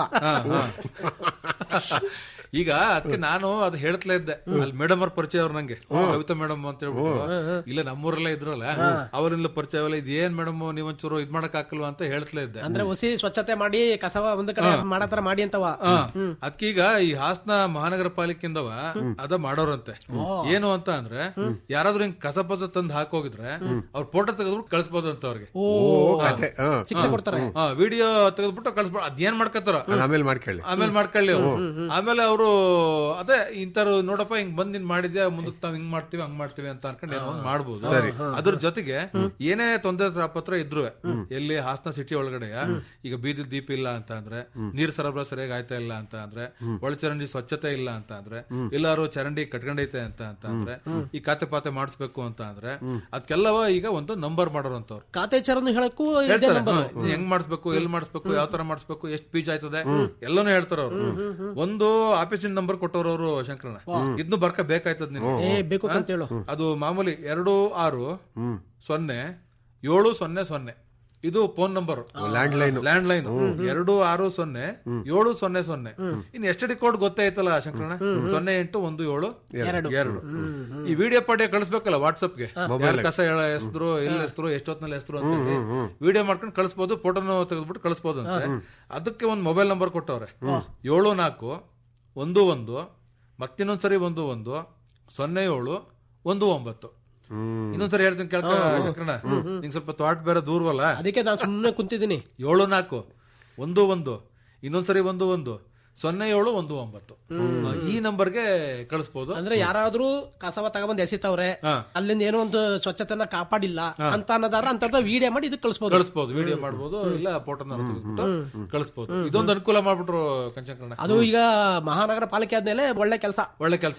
ಈಗ ಅದಕ್ಕೆ ನಾನು ಅದು ಹೇಳ್ತಲೇ ಇದ್ದೆ ಅಲ್ಲಿ ಮೇಡಮ್ ಅವ್ರ ಪರಿಚಯ ಅವ್ರು ನಂಗೆ ಕವಿತಾ ಮೇಡಮ್ ಅಂತ ಹೇಳ್ಬಿಟ್ಟು ಇಲ್ಲ ನಮ್ಮೂರಲ್ಲೇ ಇದ್ರಲ್ಲ ಅವರಿಂದ ಪರಿಚಯ ಅವೆಲ್ಲ ಇದೇನ್ ಮೇಡಮ್ ನೀವೊಂಚೂರು ಇದ್ ಮಾಡಕ್ ಹಾಕಲ್ವಾ ಅಂತ ಹೇಳ್ತಲೇ ಇದ್ದೆ ಅಂದ್ರೆ ಹೊಸಿ ಸ್ವಚ್ಛತೆ ಮಾಡಿ ಕಸವ ಒಂದ್ ಕಡೆ ಮಾಡತರ ಮಾಡಿ ಅಂತವ ಅದಕ್ಕೀಗ ಈ ಹಾಸನ ಮಹಾನಗರ ಪಾಲಿಕೆಯಿಂದವ ಅದ ಮಾಡೋರಂತೆ ಏನು ಅಂತ ಅಂದ್ರೆ ಯಾರಾದ್ರೂ ಹಿಂಗ್ ಕಸ ಪಸ ತಂದ್ ಹಾಕೋಗಿದ್ರೆ ಅವ್ರ ಫೋಟೋ ತೆಗೆದ್ಬಿಟ್ಟು ಕಳಿಸ್ಬೋದಂತ ಅವ್ರಿಗೆ ಓ ಕತೆ ಹ. ಶಿಕ್ಷೆ ಕೊಡ್ತಾರೆ ವಿಡಿಯೋ ತೆಗೆದ್ಬಿಟ್ಟು ಕಳಿಸ್ಬೋದು ಅದೇನ್ ಮಾಡ್ಕತ್ತಾರ ಆಮೇಲೆ ಮಾಡ್ಕೊಳ್ಳಿ ಆಮೇಲೆ ಮಾಡ್ಕೊಳ್ಳಿ ಅವ್ರು ಆಮೇಲೆ ಅವರು ಅದೇ ಇಂತರ ನೋಡಪ್ಪ ಹಿಂಗ್ ಬಂದ್ ನೀನ್ ಮಾಡಿದ್ಯಾ ಮುಂದಕ್ಕೆ ನಾವ್ ಹಿಂಗ್ ಮಾಡ್ತೀವಿ ಹಂಗ್ ಮಾಡ್ತೀವಿ ಅಂತ ಅನ್ಕೊಂಡು ಏನೋ ಒಂದ್ ಮಾಡ್ಬೋದು ಅದ್ರ ಜೊತೆಗೆ ಏನೇ ತೊಂದರೆ ತಾಪತ್ರ ಇದ್ರು ಎಲ್ಲಿ ಹಾಸನ ಸಿಟಿ ಒಳಗಡೆ ಈಗ ಬೀದಿ ದೀಪ ಇಲ್ಲ ಅಂತ ಅಂದ್ರೆ ನೀರ್ ಸರಬರಾಜು ಸರಿಯಾಗಿ ಆಯ್ತಾ ಇಲ್ಲ ಅಂತ ಅಂದ್ರೆ ಒಳಚರಂಡಿ ಸ್ವಚ್ಛತೆ ಇಲ್ಲ ಅಂತ ಅಂದ್ರೆ ಎಲ್ಲಾರು ಚರಂಡಿ ಕಟ್ಕೊಂಡೈತೆ ಅಂತ ಅಂತ ಅಂದ್ರೆ ಈ ಖಾತೆ ಪಾತೆ ಮಾಡಿಸ್ಬೇಕು ಅಂತ ಅಂದ್ರೆ ಅದಕ್ಕೆಲ್ಲವ ಈಗ ಒಂದು ನಂಬರ್ ಮಾಡೋರಂತವ್ರು ಖಾತೆ ಚರನ್ನು ಹೇಳಕ್ಕೂ ಇದೇ ಹೇಳ್ತಾರೆ ನಂಬರ್ ಹಾ, ಇದು ಹೆಂಗ್ ಮಾಡಿಸ್ಬೇಕು ಎಲ್ಲಿ ಮಾಡಿಸ್ಬೇಕು ಯಾವ ತರ ಮಾಡಿಸ್ಬೇಕು ಎಷ್ಟು ಪೀಜ್ ಆಯ್ತದೆ ಎಲ್ಲಾನು ಹೇಳ್ತಾರ ಅವ್ರು ಒಂದು ಆಫೀಸಿನ ನಂಬರ್ ಕೊಟ್ಟವ್ರು ಅವರು ಶಂಕರಣ್ಣ ಇದನ್ನು ಬರ್ಕ ಬೇಕಾಯ್ತದ ನೀನು ಏ ಬೇಕು ಅಂತ ಹೇಳು ಅದು ಮಾಮೂಲಿ ಎರಡು ಆರು ಸೊನ್ನೆ ಏಳು ಸೊನ್ನೆ ಸೊನ್ನೆ ಇದು phone number landline landline ಎರಡು ಆರು ಸೊನ್ನೆ ಏಳು ಸೊನ್ನೆ ಸೊನ್ನೆ ಇನ್ ಎಸ್ ಡಿ ಕೋಡ್ ಗೊತ್ತಾಯ್ತಲ್ಲ ಶಂಕರಣ್ಣ ಸೊನ್ನೆ ಎಂಟು ಒಂದು ಏಳು ಎರಡು ಈ ವಿಡಿಯೋ ಪಾಡಿಯೋ ಕಳಿಸ್ಬೇಕಲ್ಲ ವಾಟ್ಸಪ್ಗೆ ಯಾರ್ ಕಸ ಹೇಳ ಹೆಸರು ಎಲ್ಲಿ ಹೆಸರು ಎಷ್ಟೊತ್ನಲ್ಲಿ ಹೆಸರು ಅಂತ ವಿಡಿಯೋ ಮಾಡ್ಕೊಂಡು ಕಳಿಸ್ಬೋದು ಫೋಟೋನ ತೆಗೆದ್ಬಿಟ್ಟು ಕಳಿಸ್ಬೋದು ಅಂತ ಅದಕ್ಕೆ ಒಂದು ಮೊಬೈಲ್ ನಂಬರ್ ಕೊಟ್ಟವ್ರೆ ಏಳು ನಾಲ್ಕು ಒಂದು ಒಂದು ಮತ್ತಿನ್ನೊಂದ್ಸರಿ ಒಂದು ಒಂದು ಸೊನ್ನೆ ಏಳು ಒಂದು ಒಂಬತ್ತು ಇನ್ನೊಂದ್ಸರಿ ಹೇಳ್ತೀನಿ ಕೇಳ್ಕ ಶಂಕರಣ್ಣ ನಿಂಗೆ ಸ್ವಲ್ಪ ಥಾಟ್ ಬೇರೆ ದೂರವಲ್ಲ ಅದಕ್ಕೆ ನಾನು ಸುಮ್ಮನೆ ಕುಂತಿದ್ದೀನಿ ಏಳು ನಾಲ್ಕು ಒಂದು ಒಂದು ಇನ್ನೊಂದ್ಸರಿ ಒಂದು ಒಂದು ಸೊನ್ನೆ ಏಳು ಒಂದು ಒಂಬತ್ತು ಈ ನಂಬರ್ಗೆ ಕಳಿಸ್ಬೋದು ಅಂದ್ರೆ ಯಾರಾದ್ರೂ ಕಸವ ತಗೊಂಬಂದ್ ಎಸಿತವ್ರೆ ಅಲ್ಲಿಂದ ಏನೋ ಒಂದು ಸ್ವಚ್ಛತೆನ ಕಾಪಾಡಿಲ್ಲ ಅಂತ ಅನ್ನೋದಾರ ಅಂತದ ವಿಡಿಯೋ ಮಾಡಿ ಇದಕ್ಕೆ ಕಳಿಸ್ಬೋದು ಕಳಿಸ್ಬೋದು ವಿಡಿಯೋ ಮಾಡ್ಬೋದು ಇಲ್ಲ ಫೋಟೋನ ತೆಗೆದ್ಬಿಟ್ಟು ಕಳಿಸ್ಬೋದು ಇದೊಂದು ಅನುಕೂಲ ಮಾಡ್ಬಿಟ್ರು ಕಂಚಂಕರಣ ಅದು ಈಗ ಮಹಾನಗರ ಪಾಲಿಕೆ ಆದ್ಮೇಲೆ ಒಳ್ಳೆ ಕೆಲಸ ಒಳ್ಳೆ ಕೆಲಸ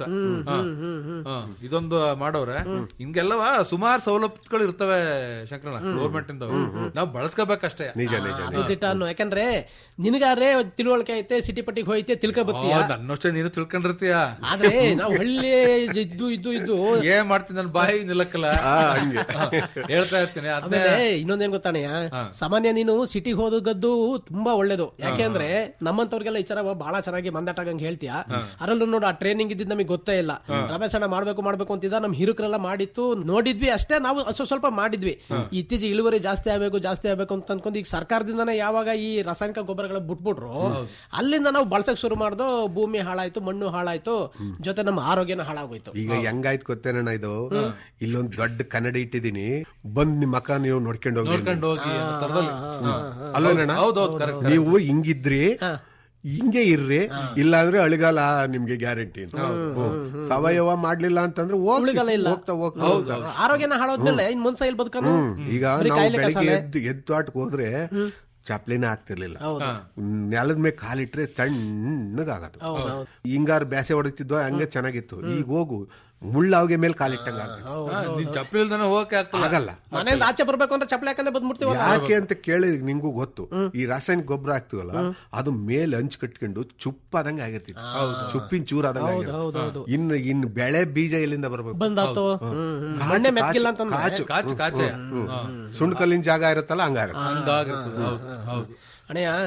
ಇದೊಂದು ಮಾಡವ್ರೆ ಹಿಂಗೆಲ್ಲವ ಸುಮಾರು ಸವಲತ್ತುಗಳು ಇರ್ತವೆ ಶಂಕರಣ್ಣ ಗೌರ್ಮೆಂಟ್ ಇಂದ ನಾವು ಬಳಸ್ಕೋಬೇಕಷ್ಟೇ ನಿಜ ನಿಜ ಅದು ದಿಟ್ಟ ಅನ್ನು ಯಾಕಂದ್ರೆ ನಿನಗಾರೆ ತಿಳುವಳಿಕೆ ಐತೆ ಸಿಟಿ ಪಟ್ಟಿಗೆ ಹೋಯ್ತೆ ತಿಳ್ಕ ಬತ್ತೀಯ ನನ್ನಷ್ಟೇ ನೀನು ತಿಳ್ಕೊಂಡಿರ್ತೀಯ ಆದ್ರೆ ನಾವು ಹಳ್ಳಿ ಇದ್ದು ಇದ್ದು ಇದ್ದು ಏನ್ ಮಾಡ್ತೀನಿ ನನ್ನ ಬಾಯಿ ನಿಲ್ಲಕ್ಕಲ್ಲ ಹೇಳ್ತಾ ಇರ್ತೀನಿ ಅದನ್ನೇ ಆಮೇಲೆ ಇನ್ನೊಂದೇನ್ ಗೊತ್ತಾಣಯ್ಯ ಸಾಮಾನ್ಯ ನೀನು ಸಿಟಿಗೆ ಹೋದದ್ದು ತುಂಬಾ ಒಳ್ಳೇದು ಯಾಕೆಂದ್ರೆ ನಮ್ಮಂತವ್ರಿಗೆಲ್ಲ ಈ ತರ ಬಹಳ ಚೆನ್ನಾಗಿ ಮಂದಾಟಾಗಂಗ್ ಹೇಳ್ತೀಯ ಅದ್ರಲ್ಲೂ ನೋಡು ಆ ಟ್ರೈನಿಂಗ್ ಇದ್ದಿದ್ ನಮಗೆ ಗೊತ್ತೇ ಇಲ್ಲ ರಮೇಶ್ ಅಣ್ಣ ಮಾಡ್ಬೇಕು ಮಾಡ್ಬೇಕು ಅಂತಿದ್ದ ನಮ್ ಹಿರುಕರೆಲ್ಲ ಮಾಡಿತ್ತು ನೋಡಿದ್ವಿ ಅಷ್ಟೇ ನಾವು ಸ್ವಲ್ಪ ಸ್ವಲ್ಪ ಮಾಡಿದ್ವಿ ಇತ್ತೀಚೆಗೆ ಇಳುವರಿ ಜಾಸ್ತಿ ಆಗ್ಬೇಕು ಜಾಸ್ತಿ ಆಗ್ಬೇಕು ಅಂತ ಅನ್ಕೊಂಡು ಈಗ ಸರ್ಕಾರದಿಂದನೇ ಯಾವಾಗ ಈ ರಾಸಾಯನಿಕ ಗೊಬ್ಬರಗಳ ಬಿಟ್ಬಿಟ್ರು ಅಲ್ಲಿಂದ ನಾವು ಬಳಸಕ್ ಶುರು ಮಾಡ್ದು ಭೂಮಿ ಹಾಳಾಯ್ತು ಮಣ್ಣು ಹಾಳಾಯ್ತು ಜೊತೆ ನಮ್ಮ ಆರೋಗ್ಯನ ಹಾಳಾಗೋಯ್ತು ಈಗ ಹೆಂಗಾಯ್ತು ಗೊತ್ತೇನಣ್ಣ ಇದು ಇಲ್ಲೊಂದ್ ದೊಡ್ಡ ಕನ್ನಡಿ ಇಟ್ಟಿದೀನಿ ಬಂದ್ ನಿಮ್ ಮಕ್ಕ ನೀವು ನೋಡ್ಕೊಂಡು ಹೋಗಿ ನೋಡ್ಕೊಂಡು ಹೋಗಿ ಅನ್ನೋ ತರದಲ್ಲಿ ಅಲ್ವೇನಣ್ಣ ಹೌದೌದು ಕರೆಕ್ಟ್ ನೀವು ಹಿಂಗಿದ್ರಿ ಹಿಂಗೆ ಇರ್ರಿ ಇಲ್ಲ ಅಂದ್ರೆ ಅಳಿಗಾಲ ನಿಮ್ಗೆ ಗ್ಯಾರಂಟಿ ಸಾವಯವ ಮಾಡ್ಲಿಲ್ಲ ಅಂತಂದ್ರೆ ಹೋಗ್ತಿ. ಉಳಿಗಾಲ ಇಲ್ಲ. ಹೋಗ್ತಾ ಹೋಗ್ತಾ ಹೋಗ್ತಾ. ಆರೋಗ್ಯನ ಹಾಳೋದ್ಮೇಲೆ ಇನ್ ಮನ್ಸ ಇಲ್ಲಿ ಬದುಕನು ಈಗ ಬರೀ ನಾವು ಕಾಯಿಲೆ ಬೆಳಿಗ್ಗೆ ಕಸಾಲೆ. ಎದ್ದು ಎದ್ದು ಆಟಕ್ಕೆ ಹೋದ್ರೆ ಚಪ್ಲಿನೇ ಆಗ್ತಿರ್ಲಿಲ್ಲ ನೆಲದ ಮೇಲೆ ಕಾಲಿಟ್ರೆ ತಣ್ಣಗಾಗದು ಹಿಂಗಾರು ಬ್ಯಾಸೆ ಹೊಡಿತಿದ್ವ ಹಂಗೆ ಚೆನ್ನಾಗಿತ್ತು ಈಗ ಹೋಗು ಮುಳ್ಳಾವ್ಗೆ ಮೇಲೆ ಕಾಲಿಟ್ಟಂಗ ನೀನ್ ಚಪ್ಪಲಿ ಇಲ್ದಾನೆ ಹೋಗಕ್ಕೆ ಆಗ್ತಲ್ಲ ಆಗಲ್ಲ ಮನೆಯಿಂದ ಆಚೆ ಬರ್ಬೇಕು ಅಂದ್ರೆ ಚಪ್ಪಲಿ ಹಾಕಂದ್ರೆ ಬಂದ್ಬಿಡ್ತೀವಲ್ಲ ಯಾಕೆ ಅಂತ ಕೇಳಿ ನಿಂಗೂ ಗೊತ್ತು ಈ ರಾಸಾಯನಿಕ ಗೊಬ್ಬರ ಹಾಕ್ತಿವಲ್ಲ ಅದು ಮೇಲೆ ಹಂಚ್ ಕಟ್ಕೊಂಡು ಚುಪ್ಪಾದಂಗ ಆಗತ್ತಿತ್ತು ಚುಪ್ಪಿನ ಚೂರಾದಂಗ ಆಗಿರುತ್ತೆ. ಇನ್ನು ಇನ್ನು ಬೆಳೆ ಬೀಜ ಎಲ್ಲಿಂದ ಬರ್ಬೇಕು ಬಂದಾತು ಮಣ್ಣೆ ಮೆತ್ತಿಲ್ಲ ಅಂತಂದ್ರೆ ಕಾಚು ಕಾಚ್ ಕಾಚೆ ಸುಣ್ಕಲ್ಲಿನ ಜಾಗ ಇರುತ್ತಲ್ಲ ಹಂಗಾರ ಹಂಗಾಗಿರ್ತದೆ ಹೌದು ಹೌದು ಅಣ್ಣಯ್ಯ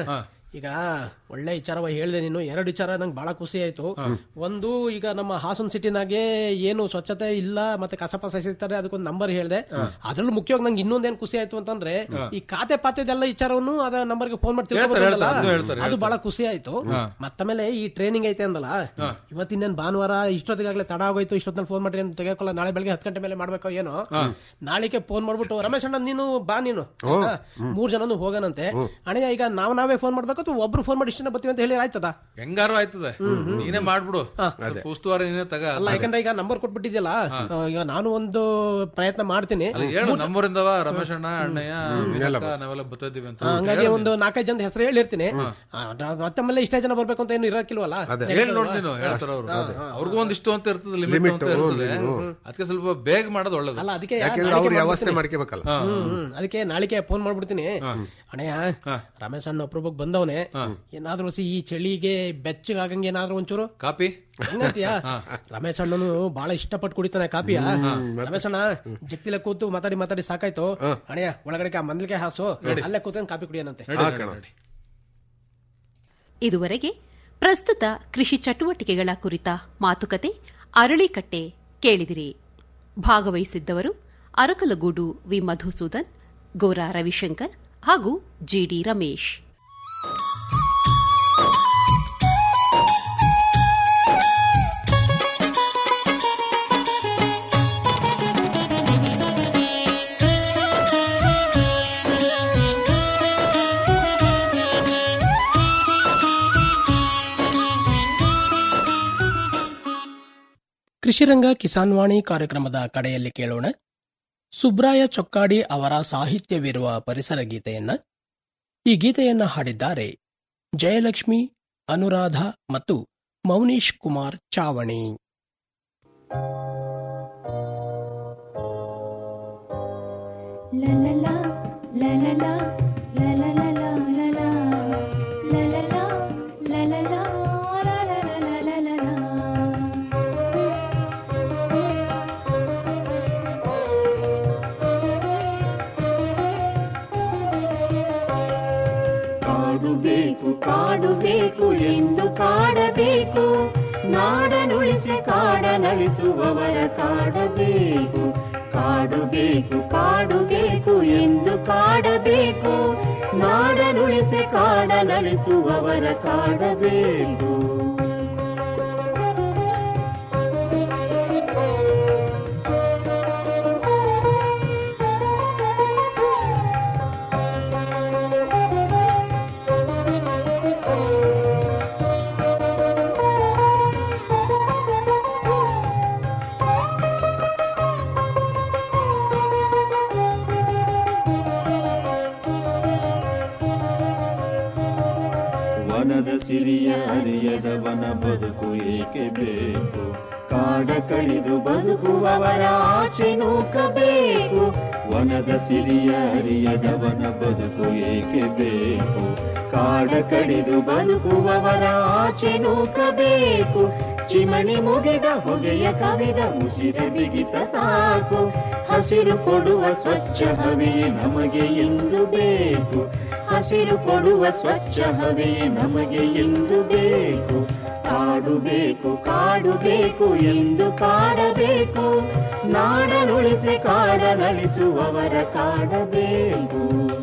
ಈಗ ಒಳ್ಳೆ ವಿಚಾರವ ಹೇಳ್ದೆ ನೀನು ಎರಡು ವಿಚಾರ ನಂಗೆ ಬಹಳ ಖುಷಿ ಆಯ್ತು ಒಂದು ಈಗ ನಮ್ಮ ಹಾಸನ್ ಸಿಟಿನಾಗೆ ಏನು ಸ್ವಚ್ಛತೆ ಇಲ್ಲ ಮತ್ತೆ ಕಸಪ ಸಿಗ್ತಾರೆ ಅದಕ್ಕೊಂದು ನಂಬರ್ ಹೇಳ್ದೆ ಅದ್ರಲ್ಲೂ ಮುಖ್ಯವಾಗಿ ನಂಗೆ ಇನ್ನೊಂದೇನ್ ಖುಷಿ ಆಯ್ತು ಅಂತಂದ್ರೆ ಈ ಖಾತೆ ಪಾತೆದೆಲ್ಲ ವಿಚಾರವನ್ನು ಅದ ನಂಬರ್ಗೆ ಫೋನ್ ಮಾಡಿ ಹೇಳ್ತಾರೆ, ತಿಳ್ಕೊಬೋದಲ್ಲ? ಹೇಳ್ತಾರೆ, ಹೇಳ್ತಾರೆ, ಅದು ಬಹಳ ಖುಷಿ ಆಯ್ತು ಮತ್ತಮೇಲೆ ಈ ಟ್ರೈನಿಂಗ್ ಐತೆ ಅಂದಲ್ಲ ಇವತ್ತಿನ ಭಾನುವಾರ ಇಷ್ಟೊತ್ತಿಗಾಗ್ಲೇ ತಡ ಆಗೋಯ್ತು ಇಷ್ಟೊತ್ತಲ್ಲಿ ಫೋನ್ ಮಾಡಿ ತೆಗೆಯಕೊಳ್ಳ ನಾಳೆ ಬೆಳಗ್ಗೆ ಹತ್ತು ಗಂಟೆ ಮೇಲೆ ಮಾಡ್ಬೇಕೋ ಏನೋ ನಾಳೆಗೆ ಫೋನ್ ಮಾಡ್ಬಿಟ್ಟು ರಮೇಶ್ ಅಣ್ಣ ನೀನು ಬಾ ನೀನು ಆಯ್ತಾ? ಮೂರ್ ಜನನು ಹೋಗನಂತೆ ಅಣ್ಣ ಈಗ ನಾವ್ ನಾವೇ ಫೋನ್ ಮಾಡ್ಬೇಕು ಅಥವಾ ಒಬ್ರು ಫೋನ್ ಮಾಡಿ ಇಷ್ಟ ಜನ ಬರ್ತೀವಿ ಅಂತ ಹೇಳಿ ಆಯ್ತದ ಹೆಂಗಾರು ಆಯ್ತದೆ ನೀನೇ ಮಾಡ್ಬಿಡು ಸ್ವಲ್ಪ ಉಸ್ತುವಾರಿ ನೀನೇ ತಗ ಅಲ್ಲ ಯಾಕಂದ್ರೆ ಈಗ ನಂಬರ್ ಕೊಟ್ಬಿಟ್ಟಿದ್ಯಲ್ಲ ಈಗ ನಾನು ಒಂದು ಪ್ರಯತ್ನ ಮಾಡ್ತೀನಿ ಅಲ್ಲಿ ಹೇಳು ನಮ್ಮೂರಿಂದವ ರಮೇಶ್ ಅಣ್ಣ ಅಣ್ಣಯ್ಯ ವಿನೋಕ್ಕ ನಾವೆಲ್ಲ ಬರ್ತಾ ಇದೀವಿ ಅಂತ ಹಂಗಾಗಿ ಒಂದು ನಾಲ್ಕೈದು ಜನ ಹೆಸರು ಹೇಳಿರ್ತೀನಿ ಆ, ಮತ್ತೆ ಆಮೇಲೆ ಇಷ್ಟೇ ಜನ ಬರ್ಬೇಕು ಅಂತ ಏನು ಇರಕ್ಕಿಲ್ವಲ್ಲ ಹೇಳಿ ನೋಡಿ ನೀನು ಹೇಳ್ತಾರ ಅವ್ರು ಅವ್ರಿಗೂ ಒಂದಿಷ್ಟು ಅಂತ ಇರ್ತದೆ ಲಿಮಿಟ್ ಅಂತ ಇರ್ತದೆ ಅದಕ್ಕೆ ಸ್ವಲ್ಪ ಬೇಗ ಮಾಡೋದು ಒಳ್ಳೇದು ಅಲ್ಲ ಅದಕ್ಕೆ ಯಾಕೆಂದ್ರೆ ಅವ್ರು ವ್ಯವಸ್ಥೆ ಮಾಡ್ಕೋಬೇಕಲ್ಲ ಹ್ಮ್, ಹ್ಮ್. ಅದಕ್ಕೆ ನಾಳಿಕೆ ಫೋನ್ ಮಾಡ್ಬಿಡ್ತೀನಿ ಅಣ್ಣಯ್ಯ ರಮೇಶ್ ಅಣ್ಣ ಒಬ್ರೊಬ್ಬಗ್ ಬಂದವನೆ ಏನಾದ್ರೂ ಸಿ ಈ ಚಳಿಗೆ ಬೆಚ್ಚಗಾಗಂಗೆ ಏನಾದ್ರೂ ಒಂಚೂರು ಕಾಪಿ ಹಂಗಂತೀಯ ರಮೇಶ್ ಅಣ್ಣನು ಬಹಳ ಇಷ್ಟಪಟ್ಟು ಕುಡಿತಾನೆ ಕಾಪಿಯ ರಮೇಶ್ ಅಣ್ಣ ಜಗ್ತಿಲೆ ಕೂತು ಮಾತಾಡಿ ಮಾತಾಡಿ ಸಾಕಾಯ್ತು ಅಣ್ಣಯ್ಯ ಒಳಗಡೆ ಆ ಮಂದಲಿಗೆ ಹಾಸು ಅಲ್ಲೇ ಕೂತ್ಕೊಂಡು ಕಾಪಿ ಕುಡಿಯೋಣಂತೆ ಇದುವರೆಗೆ ಪ್ರಸ್ತುತ ಕೃಷಿ ಚಟುವಟಿಕೆಗಳ ಕುರಿತ ಮಾತುಕತೆ ಅರಳಿಕಟ್ಟೆ ಕೇಳಿದಿರಿ ಭಾಗವಹಿಸಿದ್ದವರು ಅರಕಲಗೂಡು ವಿ ಮಧುಸೂದನ್ ಗೋರಾ ರವಿಶಂಕರ್ ಹಾಗೂ ಜಿಡಿ ರಮೇಶ್ ಕೃಷಿರಂಗ ಕಿಸಾನ್ ವಾಣಿ ಕಾರ್ಯಕ್ರಮದ ಕಡೆಯಲ್ಲಿ ಕೇಳೋಣ ಸುಬ್ರಾಯ ಚೊಕ್ಕಾಡಿ ಅವರ ಸಾಹಿತ್ಯವಿರುವ ಪರಿಸರ ಗೀತೆಯನ್ನ ಈ ಗೀತೆಯನ್ನ ಹಾಡಿದ್ದಾರೆ ಜಯಲಕ್ಷ್ಮಿ ಅನುರಾಧ ಮತ್ತು ಮೌನೀಶ್ ಕುಮಾರ್ ಚಾವಣಿ ಕಾಡುಬೇಕು ಕಾಡುಬೇಕು ಎಂದು ಕಾಡಬೇಕು ನಾಡನುಳಿಸಿ ಕಾಡನಳಿಸುವವರ ಕಾಡಬೇಕು ಕಾಡುಬೇಕು ಕಾಡುಬೇಕು ಎಂದು ಕಾಡಬೇಕು ನಾಡನುಳಿಸಿ ಕಾಡನಳಿಸುವವರ ಕಾಡಬೇಕು ವನದ ಸಿರಿಯ ಅರಿಯದವನ ಬದುಕು ಏಕೆ ಬೇಕು ಕಾಡ ಕಳಿದು ಬದುಕುವವರ ಆಚೆ ನೂಕಬೇಕು ವನದ ಸಿರಿಯ ಅರಿಯದವನ ಬದುಕು ಏಕೆ ಬೇಕು ಕಾಡ ಕಡಿದು ಬದುಕುವವರ ಆಚೆ ನೂಕಬೇಕು ಚಿಮಣಿ ಮುಗಿದ ಹೊಗೆಯ ಕವಿದ ಉಸಿರ ಬಿಗಿತ ಸಾಕು ಹಸಿರು ಕೊಡುವ ಸ್ವಚ್ಛ ಹವೆಯೇ ನಮಗೆ ಎಂದು ಬೇಕು ಹಸಿರು ಕೊಡುವ ಸ್ವಚ್ಛ ಹವೆಯೇ ನಮಗೆ ಎಂದು ಬೇಕು ಕಾಡು ಬೇಕು ಕಾಡು ಬೇಕು ಎಂದು ಕಾಡಬೇಕು ನಾಡನುಳಿಸಿ ಕಾಡನಳಿಸುವವರ ಕಾಡಬೇಕು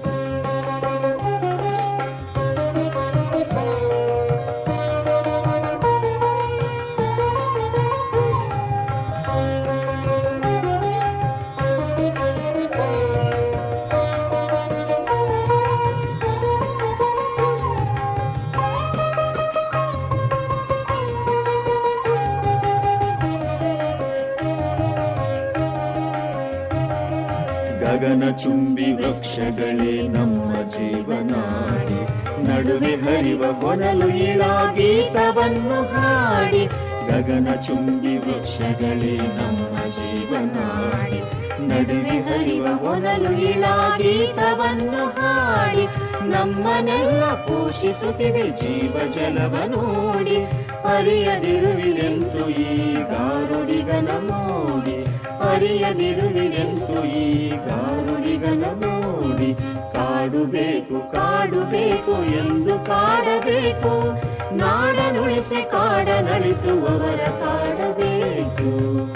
ಗಗನ ಚುಂಬಿ ವೃಕ್ಷಗಳೇ ನಮ್ಮ ಜೀವನಾಡಿ ನಡುವೆ ಹರಿವ ಹೊನಲು ಇಳಾ ಗೀತವನ್ನು ಹಾಡಿ ಗಗನ ಚುಂಬಿ ವೃಕ್ಷಗಳೇ ನಮ್ಮ ಜೀವನಾಡಿ ನಡುವೆ ಹರಿವ ಹೊನಲು ಇಳಾ ಗೀತವನ್ನು ಹಾಡಿ ನಮ್ಮನ್ನೆಲ್ಲ ಪೋಷಿಸುತ್ತಿದೆ ಜೀವ ಜಲವ ನೋಡಿ ಅರಿಯದಿರುವಿರೆಂದು ಈ ಗಾರುಡಿಗನ ಮೋಡಿ ಅರಿಯದಿರುವಿರೆಂದು ಈ ಗಾರುಡಿಗನ ನೋಡಿ ಕಾಡುಬೇಕು ಕಾಡುಬೇಕು ಎಂದು ಕಾಡಬೇಕು ನಾಡನುಳಿಸಿ ಕಾಡನಳಿಸುವವರ ಕಾಡಬೇಕು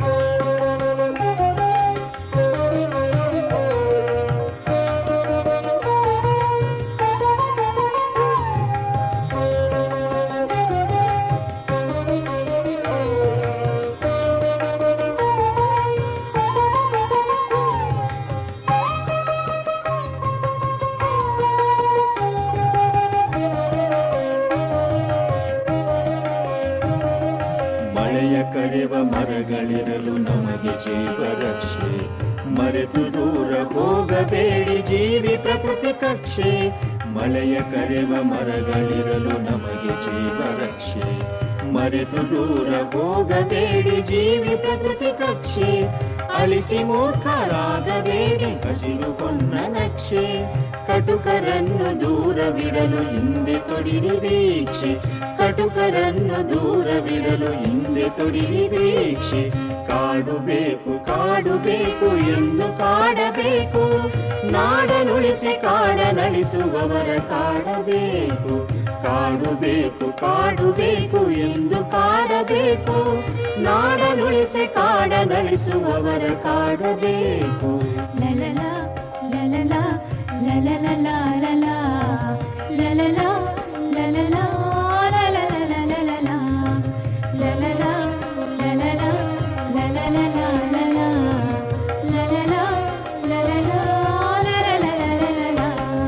ಮಳೆಯ ಕರೆವ ಮರಗಳಿರಲು ನಮಗೆ ಜೀವರಕ್ಷೆ ಮರೆತು ದೂರ ಹೋಗಬೇಡಿ ಜೀವಿ ಪ್ರಕೃತಿ ಕಕ್ಷೆ ಮಳೆಯ ಕರೆವ ಮರಗಳಿರಲು ನಮಗೆ ಜೀವರಕ್ಷೆ ಮರೆತು ದೂರ ಹೋಗಬೇಡಿ ಜೀವಿ ಪ್ರಕೃತಿ ಕಕ್ಷೆ ಅಳಿಸಿ ಮೂರ್ಖರಾಗಬೇಡಿ ಹಸಿರು ಕೊನ್ನ ನಕ್ಷೆ ಕಟುಕರನ್ನು ದೂರವಿಡಲು ಹಿಂದೆ ತೊಡಿರಿ ದೀಕ್ಷೆ ಕಟುಕರನ್ನು ದೂರವಿಡಲು ಹಿಂದೆ ತೊಡಿರಿ ದೀಕ್ಷೆ ಕಾಡುಬೇಕು ಕಾಡುಬೇಕು ಎಂದು ಕಾಡಬೇಕು ನಾಡನುಳಿಸಿ ಕಾಡನಳಿಸುವವರ ಕಾಡಬೇಕು ಕಾಡುಬೇಕು ಕಾಡುಬೇಕು ಎಂದು ಕಾಡಬೇಕು ನಾಡನುಳಿಸಿ ಕಾಡನಳಿಸುವವರ ಕಾಡಬೇಕು ಲಲಲ ಲಲಲ ಲಲಲ ಲಲಲ ಲಲಲ ಲಲಲ ಲಲಲ ಲಲಲ ಲಲಲ ಲಲಲ ಲಲಲ ಲಲಲ ಲಲಲ ಲಲಲ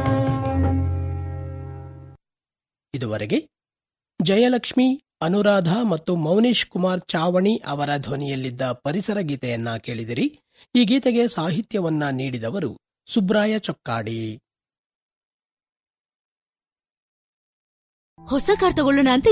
ಇದುವರೆಗೆ ಜಯಲಕ್ಷ್ಮಿ ಅನುರಾಧ ಮತ್ತು ಮೌನೀಶ್ ಕುಮಾರ್ ಚಾವಣಿ ಅವರ ಧ್ವನಿಯಲ್ಲಿದ್ದ ಪರಿಸರ ಗೀತೆಯನ್ನ ಕೇಳಿದಿರಿ ಈ ಗೀತೆಗೆ ಸಾಹಿತ್ಯವನ್ನ ನೀಡಿದವರು ಸುಬ್ರಾಯ ಚೊಕ್ಕಾಡಿ ಹೊಸ ಕಾರ್ ತಗೊಳ್ಳೋಣ ಅಂತ